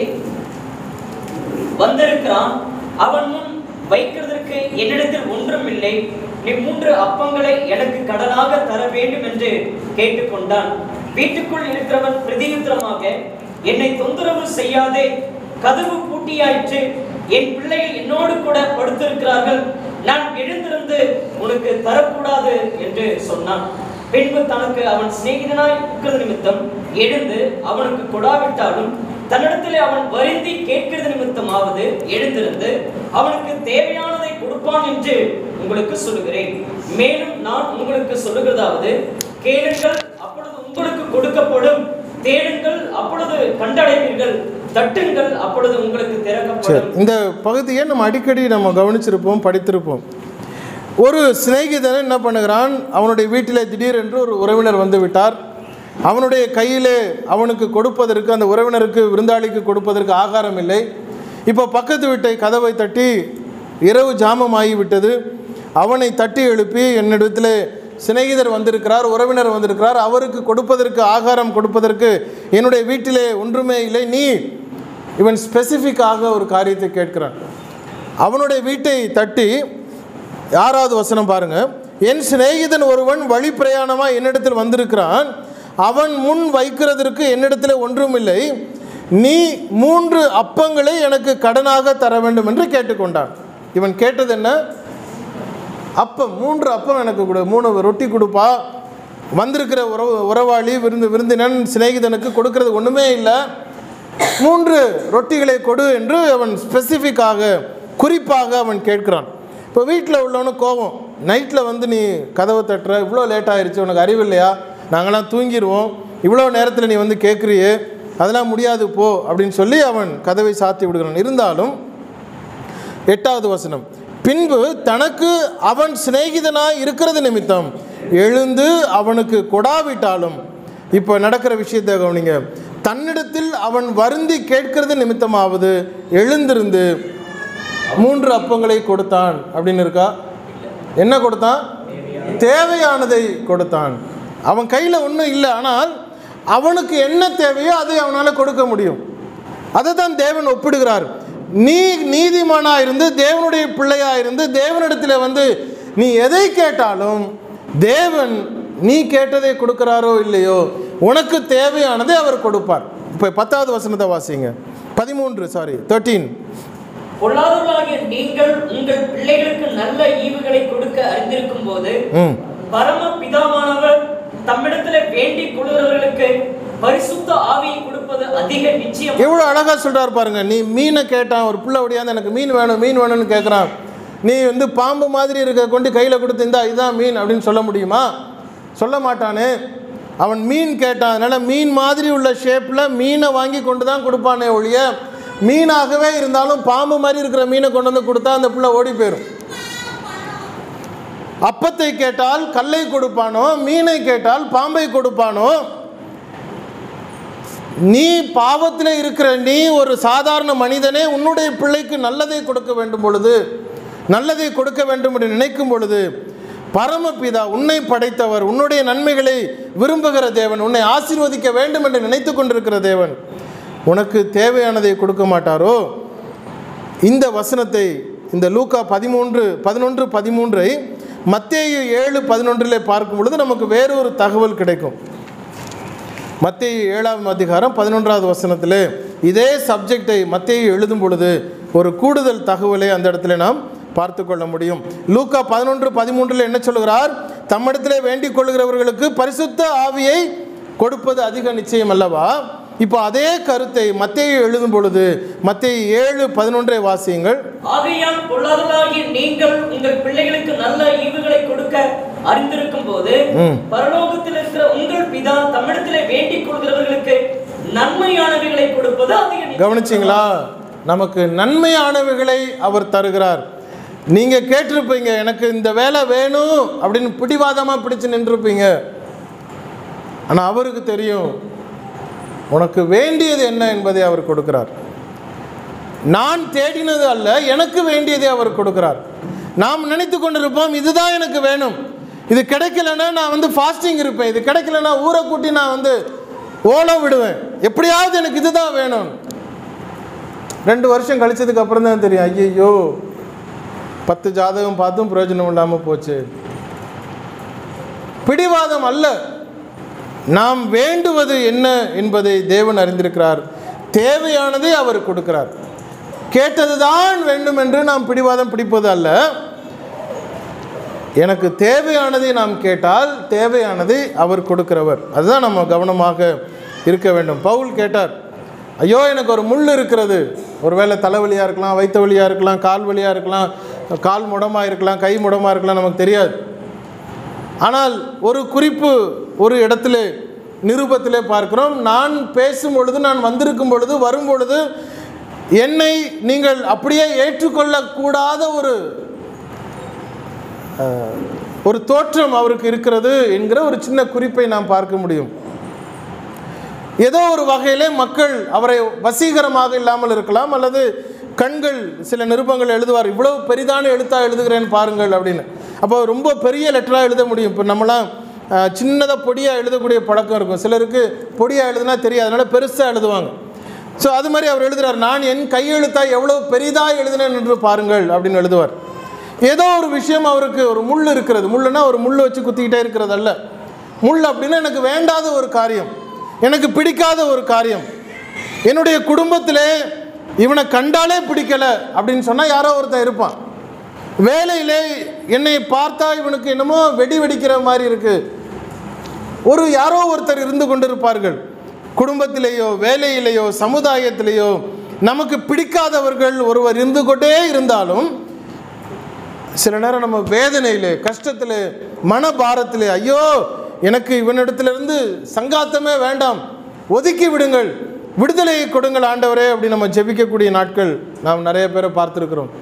வந்திருக்கிறான் அவன் முன் வைக்கிறதற்கு என்னிடத்தில் ஒன்றும் இல்லை நீ மூன்று அப்பங்களை எனக்கு கடனாக தர வேண்டும் என்று கேட்டுக்கொண்டான் வீட்டுக்குள் இருக்கிறவன் பிரதியுத்தரமாக என்னை தொந்தரவு செய்யாதே கதவு பூட்டியாயிற்று என் பிள்ளைகள் என்னோடு கூட படுத்திருக்கிறார்கள் நான் எழுந்திருந்து உனக்கு தரக்கூடாது என்று சொன்னான் பின்பு தனக்கு அவன் சிநேகிதனாய் இருக்கிறது நிமித்தம் எழுந்து அவனுக்கு கொடாவிட்டாலும் தன்னிடத்திலே அவன் வருந்தி கேட்கிறது நிமித்தமாவது எழுந்திருந்து அவனுக்கு தேவையானதை கொடுப்பான் என்று உங்களுக்கு சொல்லுகிறேன் மேலும் நான் உங்களுக்கு சொல்லுகிறதாவது கேளுங்கள் அப்பொழுது உங்களுக்கு கொடுக்கப்படும் தேடுங்கள் அப்பொழுது கண்டடைவீர்கள் தட்டுங்கள் அப்பொழுது உங்களுக்கு சரி திறக்கப்படும் இந்த பகுதியை நம்ம அடிக்கடி நம்ம கவனிச்சிருப்போம் படித்திருப்போம் ஒரு சிநேகிதன் என்ன பண்ணுகிறான் அவனுடைய வீட்டிலே திடீரென்று ஒரு உறவினர் வந்து விட்டார் அவனுடைய கையிலே அவனுக்கு கொடுப்பதற்கு அந்த உறவினருக்கு விருந்தாளிக்கு கொடுப்பதற்கு ஆகாரம் இல்லை இப்போ பக்கத்து வீட்டை கதவை தட்டி இரவு ஜாமம் ஆகிவிட்டது அவனை தட்டி எழுப்பி என்னிடத்தில் சிநேகிதர் வந்திருக்கிறார் உறவினர் வந்திருக்கிறார் அவருக்கு கொடுப்பதற்கு ஆகாரம் கொடுப்பதற்கு என்னுடைய வீட்டிலே ஒன்றுமே இல்லை நீ இவன் ஸ்பெசிஃபிக்காக ஒரு காரியத்தை கேட்கிறான் அவனுடைய வீட்டை தட்டி யாராவது வசனம் பாருங்க என் சிநேகிதன் ஒருவன் வழி பிரயாணமாக என்னிடத்தில் வந்திருக்கிறான் அவன் முன் வைக்கிறதற்கு என்னிடத்தில் ஒன்றும் இல்லை நீ மூன்று அப்பங்களை எனக்கு கடனாக தர வேண்டும் என்று கேட்டுக்கொண்டான் இவன் கேட்டது என்ன அப்பம் மூன்று அப்பம் எனக்கு கொடு மூணு ரொட்டி கொடுப்பா வந்திருக்கிற உறவு உறவாளி விருந்து விருந்தினன் சிநேகிதனுக்கு கொடுக்கறது ஒன்றுமே இல்லை மூன்று ரொட்டிகளை கொடு என்று அவன் ஸ்பெசிஃபிக்காக குறிப்பாக அவன் கேட்கிறான் இப்போ வீட்டில் உள்ளவனு கோபம் நைட்டில் வந்து நீ கதவை தட்டுற இவ்வளோ லேட் ஆயிருச்சு உனக்கு அறிவு இல்லையா நாங்களாம் தூங்கிடுவோம் இவ்வளோ நேரத்தில் நீ வந்து கேட்குறியே அதெல்லாம் முடியாது போ அப்படின்னு சொல்லி அவன் கதவை சாத்தி விடுகிறான் இருந்தாலும் எட்டாவது வசனம் பின்பு தனக்கு அவன் சிநேகிதனாய் இருக்கிறது நிமித்தம் எழுந்து அவனுக்கு கொடாவிட்டாலும் இப்போ நடக்கிற விஷயத்தை கவனிங்க தன்னிடத்தில் அவன் வருந்தி கேட்கிறது நிமித்தமாவது எழுந்திருந்து மூன்று அப்பங்களை கொடுத்தான் அப்படின்னு இருக்கா என்ன கொடுத்தான் தேவையானதை கொடுத்தான் அவன் கையில் ஒன்றும் இல்லை ஆனால் அவனுக்கு என்ன தேவையோ அதை அவனால் கொடுக்க முடியும் அதை தான் தேவன் ஒப்பிடுகிறார் நீ நீதிமானா இருந்து தேவனுடைய பிள்ளையா இருந்து தேவனிடத்தில் வந்து நீ எதை கேட்டாலும் தேவன் நீ கேட்டதை கொடுக்கிறாரோ இல்லையோ உனக்கு தேவையானதை அவர் கொடுப்பார் இப்போ பத்தாவது வசனத்தை வாசிங்க பதிமூன்று சாரி தேர்ட்டீன் பொல்லாதவர்களாகிய நீங்கள் உங்கள் பிள்ளைகளுக்கு நல்ல ஈவுகளை கொடுக்க அறிந்திருக்கும் போது ம் பரம பிதாவானவர் தம்மிடத்துல வேண்டிக் கொள்கிறவர்களுக்கு பரிசுத்த ஆவியை கொடுப்பது அதிக நிச்சயம் எவ்வளோ அழகாக சொல்கிறார் பாருங்க நீ மீனை கேட்டான் ஒரு பிள்ளை ஒடியாந்து எனக்கு மீன் வேணும் மீன் வேணும்னு கேட்குறான் நீ வந்து பாம்பு மாதிரி இருக்க கொண்டு கையில் கொடுத்து இந்தா இதுதான் மீன் அப்படின்னு சொல்ல முடியுமா சொல்ல மாட்டானே அவன் மீன் கேட்டான் அதனால் மீன் மாதிரி உள்ள ஷேப்பில் மீனை வாங்கி கொண்டு தான் கொடுப்பானே ஒழிய மீனாகவே இருந்தாலும் பாம்பு மாதிரி இருக்கிற மீனை கொண்டு வந்து கொடுத்தா அந்த பிள்ளை ஓடி போயிடும் அப்பத்தை கேட்டால் கல்லை கொடுப்பானோ மீனை கேட்டால் பாம்பை கொடுப்பானோ நீ பாவத்தில் இருக்கிற நீ ஒரு சாதாரண மனிதனே உன்னுடைய பிள்ளைக்கு நல்லதை கொடுக்க வேண்டும் பொழுது நல்லதை கொடுக்க வேண்டும் என்று நினைக்கும் பொழுது பரமபிதா உன்னை படைத்தவர் உன்னுடைய நன்மைகளை விரும்புகிற தேவன் உன்னை ஆசீர்வதிக்க வேண்டும் என்று நினைத்து கொண்டிருக்கிற தேவன் உனக்கு தேவையானதை கொடுக்க மாட்டாரோ இந்த வசனத்தை இந்த லூக்கா பதிமூன்று பதினொன்று பதிமூன்றை மத்தேயு ஏழு பதினொன்றிலே பார்க்கும் பொழுது நமக்கு வேறொரு தகவல் கிடைக்கும் மத்தேயு ஏழாம் அதிகாரம் பதினொன்றாவது வசனத்திலே இதே சப்ஜெக்டை மத்தேயு எழுதும் பொழுது ஒரு கூடுதல் தகவலை அந்த இடத்துல நாம் பார்த்து கொள்ள முடியும் லூக்கா பதினொன்று பதிமூன்றில் என்ன சொல்லுகிறார் தம்மிடத்திலே வேண்டிக் கொள்கிறவர்களுக்கு பரிசுத்த ஆவியை கொடுப்பது அதிக நிச்சயம் அல்லவா இப்போ அதே கருத்தை மத்தேயு எழுதும் பொழுது மத்தேயு ஏழு பதினொன்றை வாசியுங்கள் ஆகையால் பொல்லாதவர்களாகிய நீங்கள் உங்கள் பிள்ளைகளுக்கு நல்ல ஈவுகளை கொடுக்க அறிந்திருக்கும் போது ம். பரலோகத்தில் இருக்கிற உங்கள் பிதா தம்மிடத்திலே வேண்டிக் கொள்கிறவர்களுக்கு நன்மையானவைகளை கொடுப்பது அதிக நிச்சயம். கவனிச்சிங்களா நமக்கு நன்மையானவைகளை அவர் தருகிறார் நீங்கள் கேட்டிருப்பீங்க எனக்கு இந்த வேலை வேணும் அப்படின்னு பிடிவாதமாக பிடிச்சு நின்றுருப்பீங்க ஆனால் அவருக்கு தெரியும் உனக்கு வேண்டியது என்ன என்பதை அவர் கொடுக்கிறார் நான் தேடினது அல்ல எனக்கு வேண்டியதை அவர் கொடுக்கிறார் நாம் நினைத்து கொண்டிருப்போம் இதுதான் எனக்கு வேணும் இது கிடைக்கலன்னா நான் வந்து ஃபாஸ்டிங் இருப்பேன் இது கிடைக்கலன்னா ஊரை கூட்டி நான் வந்து ஓலம் விடுவேன் எப்படியாவது எனக்கு இதுதான் வேணும் ரெண்டு வருஷம் கழிச்சதுக்கு அப்புறம் தான் தெரியும் ஐயையோ பத்து ஜாதகம் பார்த்தும் பிரயோஜனம் இல்லாமல் போச்சு பிடிவாதம் அல்ல நாம் வேண்டுவது என்ன என்பதை தேவன் அறிந்திருக்கிறார் தேவையானதை அவர் கொடுக்கிறார் கேட்டதுதான் வேண்டும் என்று நாம் பிடிவாதம் பிடிப்பது அல்ல எனக்கு தேவையானதை நாம் கேட்டால் தேவையானதை அவர் கொடுக்கிறவர் அதுதான் நம்ம கவனமாக இருக்க வேண்டும் பவுல் கேட்டார் ஐயோ எனக்கு ஒரு முள் இருக்கிறது ஒருவேளை தலைவலியாக இருக்கலாம் வயிற்று வலியாக இருக்கலாம் கால் வலியாக இருக்கலாம் கால் முடமாக இருக்கலாம் கை முடமாக இருக்கலாம் நமக்கு தெரியாது ஆனால் ஒரு குறிப்பு ஒரு இடத்துல நிருபத்திலே பார்க்கிறோம் நான் பேசும் பொழுது நான் வந்திருக்கும் பொழுது வரும் பொழுது என்னை நீங்கள் அப்படியே ஏற்றுக்கொள்ளக்கூடாத ஒரு அஹ், ஒரு தோற்றம் அவருக்கு இருக்கிறது என்கிற ஒரு சின்ன குறிப்பை நாம் பார்க்க முடியும் ஏதோ ஒரு வகையிலே மக்கள் அவரை வசீகரமாக இல்லாமல் இருக்கலாம் அல்லது கண்கள் சில நிருபங்கள் எழுதுவார் இவ்வளவு பெரிதான எழுத்தா எழுதுகிறேன் பாருங்கள் அப்படின்னு அப்போ ரொம்ப பெரிய லெட்டராக எழுத முடியும் இப்போ நம்மலாம் சின்னதாக பொடியாக எழுதக்கூடிய பழக்கம் இருக்கும் சிலருக்கு பொடியாக எழுதுனா தெரியாது அதனால பெருசாக எழுதுவாங்க ஸோ அது மாதிரி அவர் எழுதுறார் நான் என் கையெழுத்தா எவ்வளவு பெரிதாக எழுதினேன் என்று பாருங்கள் அப்படின்னு எழுதுவார் ஏதோ ஒரு விஷயம் அவருக்கு ஒரு முள் இருக்கிறது முள்ளுனா ஒரு முள் வச்சு குத்திக்கிட்டே இருக்கிறது அல்ல முள் அப்படின்னா எனக்கு வேண்டாத ஒரு காரியம் எனக்கு பிடிக்காத ஒரு காரியம் என்னுடைய குடும்பத்திலே இவனை கண்டாலே பிடிக்கல அப்படின்னு சொன்னால் யாரோ ஒருத்தன் இருப்பான் வேலையிலே என்னை பார்த்தா இவனுக்கு என்னமோ வெடி வெடிக்கிற மாதிரி இருக்கு ஒரு யாரோ ஒருத்தர் இருந்து கொண்டிருப்பார்கள் குடும்பத்திலேயோ வேலையிலேயோ சமுதாயத்திலேயோ நமக்கு பிடிக்காதவர்கள் ஒருவர் இருந்து கொண்டே இருந்தாலும் சில நேரம் நம்ம வேதனையிலே கஷ்டத்தில் மனபாரத்திலே ஐயோ எனக்கு இவனிடத்திலிருந்து சங்காத்தமே வேண்டாம் ஒதுக்கி விடுங்கள் விடுதலையை கொடுங்கள் ஆண்டவரே அப்படி நம்ம ஜெபிக்கக்கூடிய நாட்கள் நாம் நிறைய பேரை பார்த்துருக்கிறோம்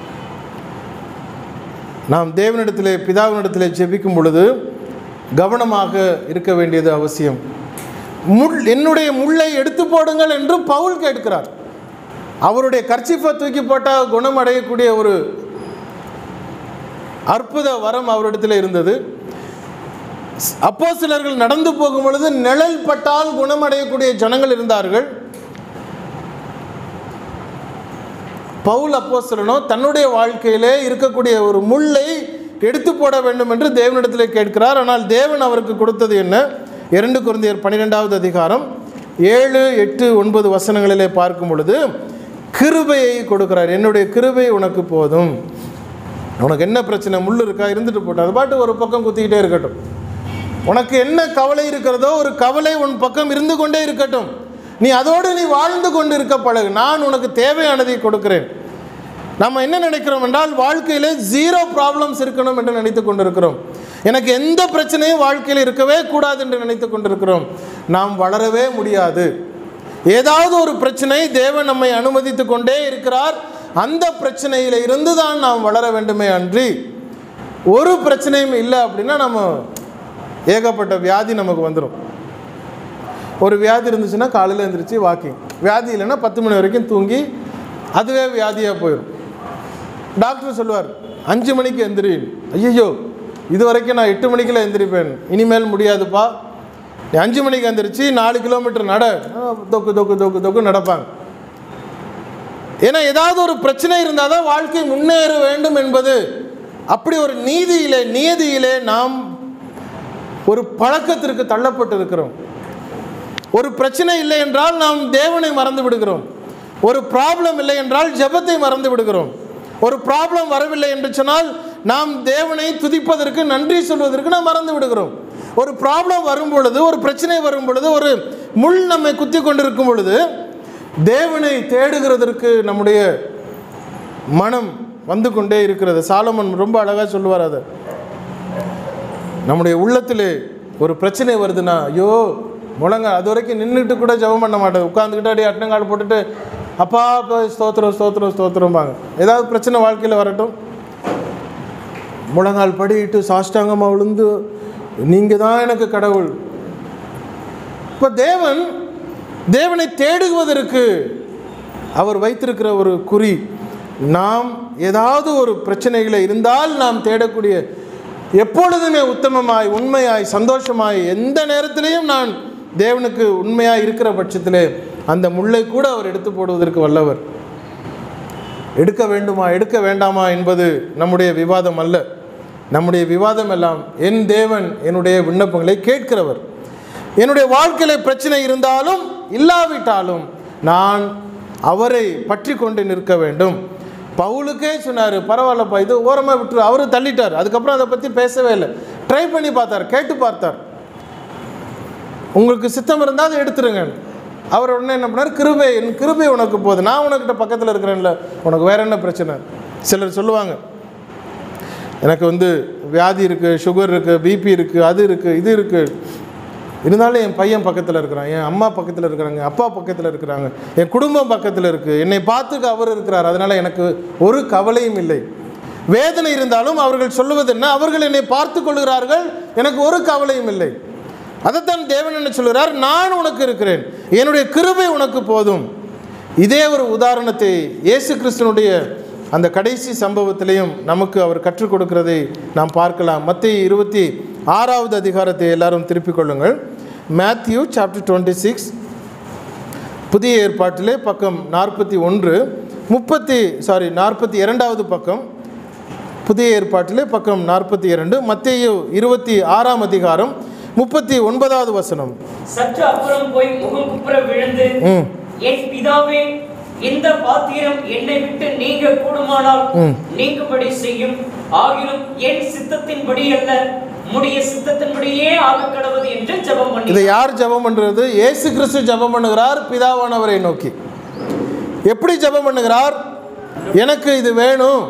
நாம் தேவனிடத்திலே பிதாவினிடத்திலே ஜெபிக்கும் பொழுது கவனமாக இருக்க வேண்டியது அவசியம் முள் என்னுடைய முள்ளை எடுத்து போடுங்கள் என்று பவுல் கேட்கிறார் அவருடைய கர்ச்சிஃபை தூக்கி போட்டால் குணம் அடையக்கூடிய ஒரு அற்புத வரம் அவரிடத்தில் இருந்தது அப்போ சிலர்கள் நடந்து போகும் பொழுது நிழல் பட்டால் குணமடையக்கூடிய ஜனங்கள் இருந்தார்கள் பவுல் அப்போஸ்தலனோ தன்னுடைய வாழ்க்கையிலே இருக்கக்கூடிய ஒரு முள்ளை எடுத்து போட வேண்டும் என்று தேவனிடத்திலே கேட்கிறார் ஆனால் தேவன் அவருக்கு கொடுத்தது என்ன இரண்டு குருந்தியர் பன்னிரெண்டாவது அதிகாரம் ஏழு எட்டு ஒன்பது வசனங்களிலே பார்க்கும் பொழுது கிருபையை கொடுக்கிறார் என்னுடைய கிருபை உனக்கு போதும் உனக்கு என்ன பிரச்சனை முள் இருக்கா இருந்துட்டு போட்டு அது பாட்டு ஒரு பக்கம் குத்திக்கிட்டே இருக்கட்டும் உனக்கு என்ன கவலை இருக்கிறதோ ஒரு கவலை உன் பக்கம் இருந்து கொண்டே இருக்கட்டும் நீ அதோடு நீ வாழ்ந்து கொண்டு இருக்க பழகு நான் உனக்கு தேவையானதை கொடுக்கிறேன் நம்ம என்ன நினைக்கிறோம் என்றால் வாழ்க்கையிலே ஜீரோ ப்ராப்ளம்ஸ் இருக்கணும் என்று நினைத்து கொண்டிருக்கிறோம் எனக்கு எந்த பிரச்சனையும் வாழ்க்கையில் இருக்கவே கூடாது என்று நினைத்து கொண்டிருக்கிறோம் நாம் வளரவே முடியாது ஏதாவது ஒரு பிரச்சனை தேவன் நம்மை அனுமதித்து கொண்டே இருக்கிறார் அந்த பிரச்சனையில இருந்து தான் நாம் வளர வேண்டுமே அன்றி ஒரு பிரச்சனையும் இல்லை அப்படின்னா நம்ம ஏகப்பட்ட வியாதி நமக்கு வந்துடும் ஒரு வியாதி இருந்துச்சுன்னா காலையில் எழுந்திரிச்சு வாக்கிங் வியாதி இல்லைன்னா பத்து மணி வரைக்கும் தூங்கி அதுவே வியாதியாக போயிடும் டாக்டர் சொல்லுவார் அஞ்சு மணிக்கு எந்திரி ஐயோ இது வரைக்கும் நான் எட்டு மணிக்கெல்லாம் எந்திரிப்பேன் இனிமேல் முடியாதுப்பா நீ அஞ்சு மணிக்கு எந்திரிச்சு நாலு கிலோமீட்டர் நட ஆ, தொக்கு தொக்கு தொக்கு தொக்கு நடப்பாங்க ஏன்னா ஏதாவது ஒரு பிரச்சனை இருந்தால் தான் வாழ்க்கை முன்னேற வேண்டும் என்பது அப்படி ஒரு நீதியிலே நியதியிலே நாம் ஒரு பழக்கத்திற்கு தள்ளப்பட்டு இருக்கிறோம் ஒரு பிரச்சனை இல்லை என்றால் நாம் தேவனை மறந்து விடுகிறோம் ஒரு ப்ராப்ளம் இல்லை என்றால் ஜெபத்தை மறந்து விடுகிறோம் ஒரு ப்ராப்ளம் வரவில்லை என்று சொன்னால் நாம் தேவனை துதிப்பதற்கு நன்றி சொல்வதற்கு நாம் மறந்து விடுகிறோம் ஒரு ப்ராப்ளம் வரும் பொழுது ஒரு பிரச்சனை வரும் பொழுது ஒரு முள் நம்மை குத்தி கொண்டிருக்கும் பொழுது தேவனை தேடுகிறதற்கு நம்முடைய மனம் வந்து கொண்டே இருக்கிறது சாலமன் ரொம்ப அழகாக சொல்லுவார் அதை நம்முடைய உள்ளத்திலே ஒரு பிரச்சனை வருதுன்னா ஐயோ முழங்க அது வரைக்கும் நின்றுட்டு கூட ஜெபம் பண்ண மாட்டேன் உட்காந்துக்கிட்டு அப்படியே அட்டங்கால் போட்டுட்டு அப்பா அப்பா ஸ்தோத்திரம் ஸ்தோத்திரம் ஸ்தோத்திரம்பாங்க ஏதாவது பிரச்சனை வாழ்க்கையில் வரட்டும் முழங்கால் படியிட்டு சாஷ்டாங்கமாக விழுந்து நீங்கள் தான் எனக்கு கடவுள் இப்போ தேவன் தேவனை தேடுவதற்கு அவர் வைத்திருக்கிற ஒரு குறி நாம் ஏதாவது ஒரு பிரச்சனைகளை இருந்தால் நாம் தேடக்கூடிய எப்பொழுதுமே உத்தமமாய் உண்மையாய் சந்தோஷமாய் எந்த நேரத்திலையும் நான் தேவனுக்கு உண்மையாய் இருக்கிற பட்சத்திலே அந்த முள்ளை கூட அவர் எடுத்து போடுவதற்கு வல்லவர் எடுக்க வேண்டுமா எடுக்க வேண்டாமா என்பது நம்முடைய விவாதம் அல்ல நம்முடைய விவாதம் எல்லாம் என் தேவன் என்னுடைய விண்ணப்பங்களை கேட்கிறவர் என்னுடைய வாழ்க்கையில பிரச்சனை இருந்தாலும் இல்லாவிட்டாலும் நான் அவரை பற்றி கொண்டு நிற்க வேண்டும் பவுலுக்கே சொன்னார் பரவாயில்லப்பா இது ஓரமாக விட்டுரு அவரு தள்ளிட்டார் அதுக்கப்புறம் அதை பற்றி பேசவே இல்லை ட்ரை பண்ணி பார்த்தார் கேட்டு பார்த்தார் உங்களுக்கு சித்தம் இருந்தால் அதை எடுத்துருங்க அவர் உடனே என்ன பண்ணார் கிருபை என் கிருபை உனக்கு போகுது நான் உனக்கிட்ட பக்கத்தில் இருக்கிறேன்ல உனக்கு வேற என்ன பிரச்சனை சிலர் சொல்லுவாங்க எனக்கு வந்து வியாதி இருக்குது சுகர் இருக்குது பிபி இருக்குது அது இருக்குது இது இருக்குது இருந்தாலும் என் பையன் பக்கத்தில் இருக்கிறான் என் அம்மா பக்கத்தில் இருக்கிறாங்க அப்பா பக்கத்தில் இருக்கிறாங்க என் குடும்பம் பக்கத்தில் இருக்குது என்னை பார்த்துக்க அவர் இருக்கிறார் அதனால் எனக்கு ஒரு கவலையும் இல்லை வேதனை இருந்தாலும் அவர்கள் சொல்லுவது என்ன அவர்கள் என்னை பார்த்து கொள்கிறார்கள் எனக்கு ஒரு கவலையும் இல்லை அதைத்தான் தேவன் என்ன சொல்கிறார் நான் உனக்கு இருக்கிறேன் என்னுடைய கிருபை உனக்கு போதும் இதே ஒரு உதாரணத்தை இயேசு கிறிஸ்தனுடைய அந்த கடைசி சம்பவத்திலையும் நமக்கு அவர் கற்றுக் கொடுக்கிறதை நாம் பார்க்கலாம் மத்திய இருபத்தி ஆறாவது அதிகாரத்தை எல்லாரும் திருப்பிக் கொள்ளுங்கள் மேத்யூ சாப்டர் டுவெண்ட்டி சிக்ஸ் புதிய ஏற்பாட்டிலே பக்கம் நாற்பத்தி ஒன்று முப்பத்தி சாரி நாற்பத்தி இரண்டாவது பக்கம் புதிய ஏற்பாட்டிலே பக்கம் நாற்பத்தி இரண்டு மத்தேயு இருபத்தி ஆறாம் அதிகாரம் முப்பத்தி ஒன்பதாவது வசனம் சற்று அப்புறம் போய் முகம் குப்புற விழுந்து ம் என் பிதாவே இந்த பாத்திரம் என்னை விட்டு நீங்க கூடுமானால் ம். நீங்கும்படி செய்யும் ஆகிலும் என் சித்தத்தின்படி அல்ல உம்முடைய சித்தத்தின்படியே ஆக கடவுது என்று ஜெபம் பண்ணி இதை யார் ஜெபம் பண்ணுறது இயேசு கிறிஸ்து ஜெபம் பண்ணுகிறார் பிதாவானவரை நோக்கி எப்படி ஜெபம் பண்ணுகிறார் எனக்கு இது வேணும்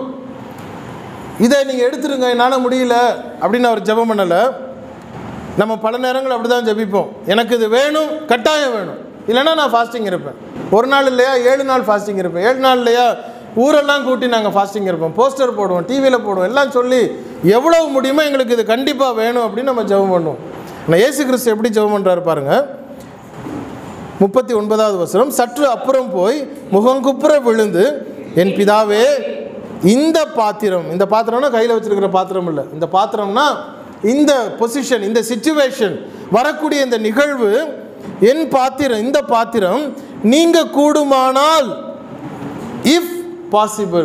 இதை நீங்கள் எடுத்துருங்க என்னால் முடியல அப்படின்னு அவர் ஜெபம் பண்ணலை நம்ம பல நேரங்கள் அப்படி தான் ஜெபிப்போம் எனக்கு இது வேணும் கட்டாயம் வேணும் இல்லைன்னா நான் ஃபாஸ்டிங் இருப்பேன் ஒரு நாள் இல்லையா ஏழு நாள் ஃபாஸ்டிங் இருப்பேன் ஏழு நாள் இல்லையா ஊரெல்லாம் கூட்டி நாங்கள் ஃபாஸ்டிங் இருப்போம் போஸ்டர் போடுவோம் டிவியில் போடுவோம் எல்லாம் சொல்லி எவ்வளவு முடியுமோ எங்களுக்கு இது கண்டிப்பாக வேணும் அப்படின்னு நம்ம ஜெபம் பண்ணுவோம் ஆனால் இயேசு கிறிஸ்து எப்படி ஜெபம் பண்ணுறாரு பாருங்க முப்பத்தி ஒன்பதாவது வசனம் சற்று அப்புறம் போய் முகங்குப்புற விழுந்து என் பிதாவே இந்த பாத்திரம் இந்த பாத்திரம்னா கையில் வச்சிருக்கிற பாத்திரம் இல்லை இந்த பாத்திரம்னா இந்த பொசிஷன் இந்த சிச்சுவேஷன் வரக்கூடிய இந்த நிகழ்வு என் பாத்திரம் இந்த பாத்திரம் நீங்க கூடுமானால் இஃப் பாசிபிள்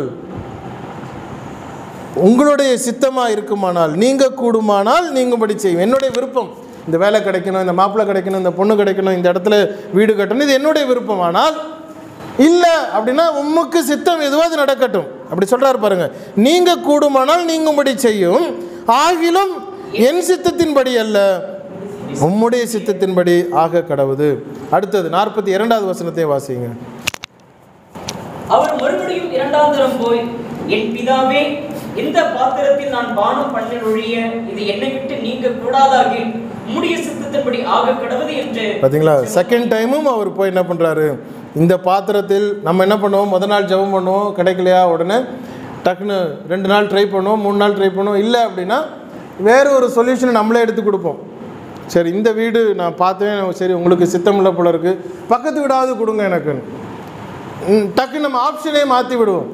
உங்களுடைய சித்தமாக இருக்குமானால் நீங்கள் கூடுமானால் நீங்கும்படி செய்யும் என்னுடைய விருப்பம் இந்த வேலை கிடைக்கணும் இந்த மாப்பிள்ளை கிடைக்கணும் இந்த பொண்ணு கிடைக்கணும் இந்த இடத்துல வீடு கட்டணும் இது என்னுடைய விருப்பமானால் இல்லை அப்படின்னா உமக்கு சித்தம் எதுவோ அது நடக்கட்டும் அப்படி சொல்றாரு பாருங்க நீங்கள் கூடுமானால் நீங்கும்படி செய்யும் ஆகிலும் என் சித்தத்தின்படி அல்ல உம்முடைய சித்தத்தின்படி ஆக கடவுது அடுத்தது நாற்பத்தி இரண்டாவது வசனத்தை வாசிங்க அவர் மறுபடியும் இரண்டாவது இரண்டாந்தரம் போய் என் பிதாவே இந்த பாத்திரத்தில் நான் பானம் பண்ண ஒழிய இது என்னை விட்டு நீங்க கூடாதாகி உம்முடைய சித்தத்தின்படி ஆக கடவுது என்று பார்த்தீங்களா செகண்ட் டைமும் அவர் போய் என்ன பண்ணுறாரு இந்த பாத்திரத்தில் நம்ம என்ன பண்ணுவோம் முத நாள் ஜெபம் பண்ணுவோம் கிடைக்கலையா உடனே டக்குன்னு ரெண்டு நாள் ட்ரை பண்ணுவோம் மூணு நாள் ட்ரை பண்ணுவோம் இல்லை அப்படின்னா வேறு ஒரு சொல்யூஷனை நம்மளே எடுத்து கொடுப்போம் சரி இந்த வீடு நான் பார்த்தேன் சரி உங்களுக்கு சித்தமில்ல போல இருக்குது பக்கத்து வீடாவது கொடுங்க எனக்குன்னு ம், டக்குன்னு நம்ம ஆப்ஷனே மாற்றி விடுவோம்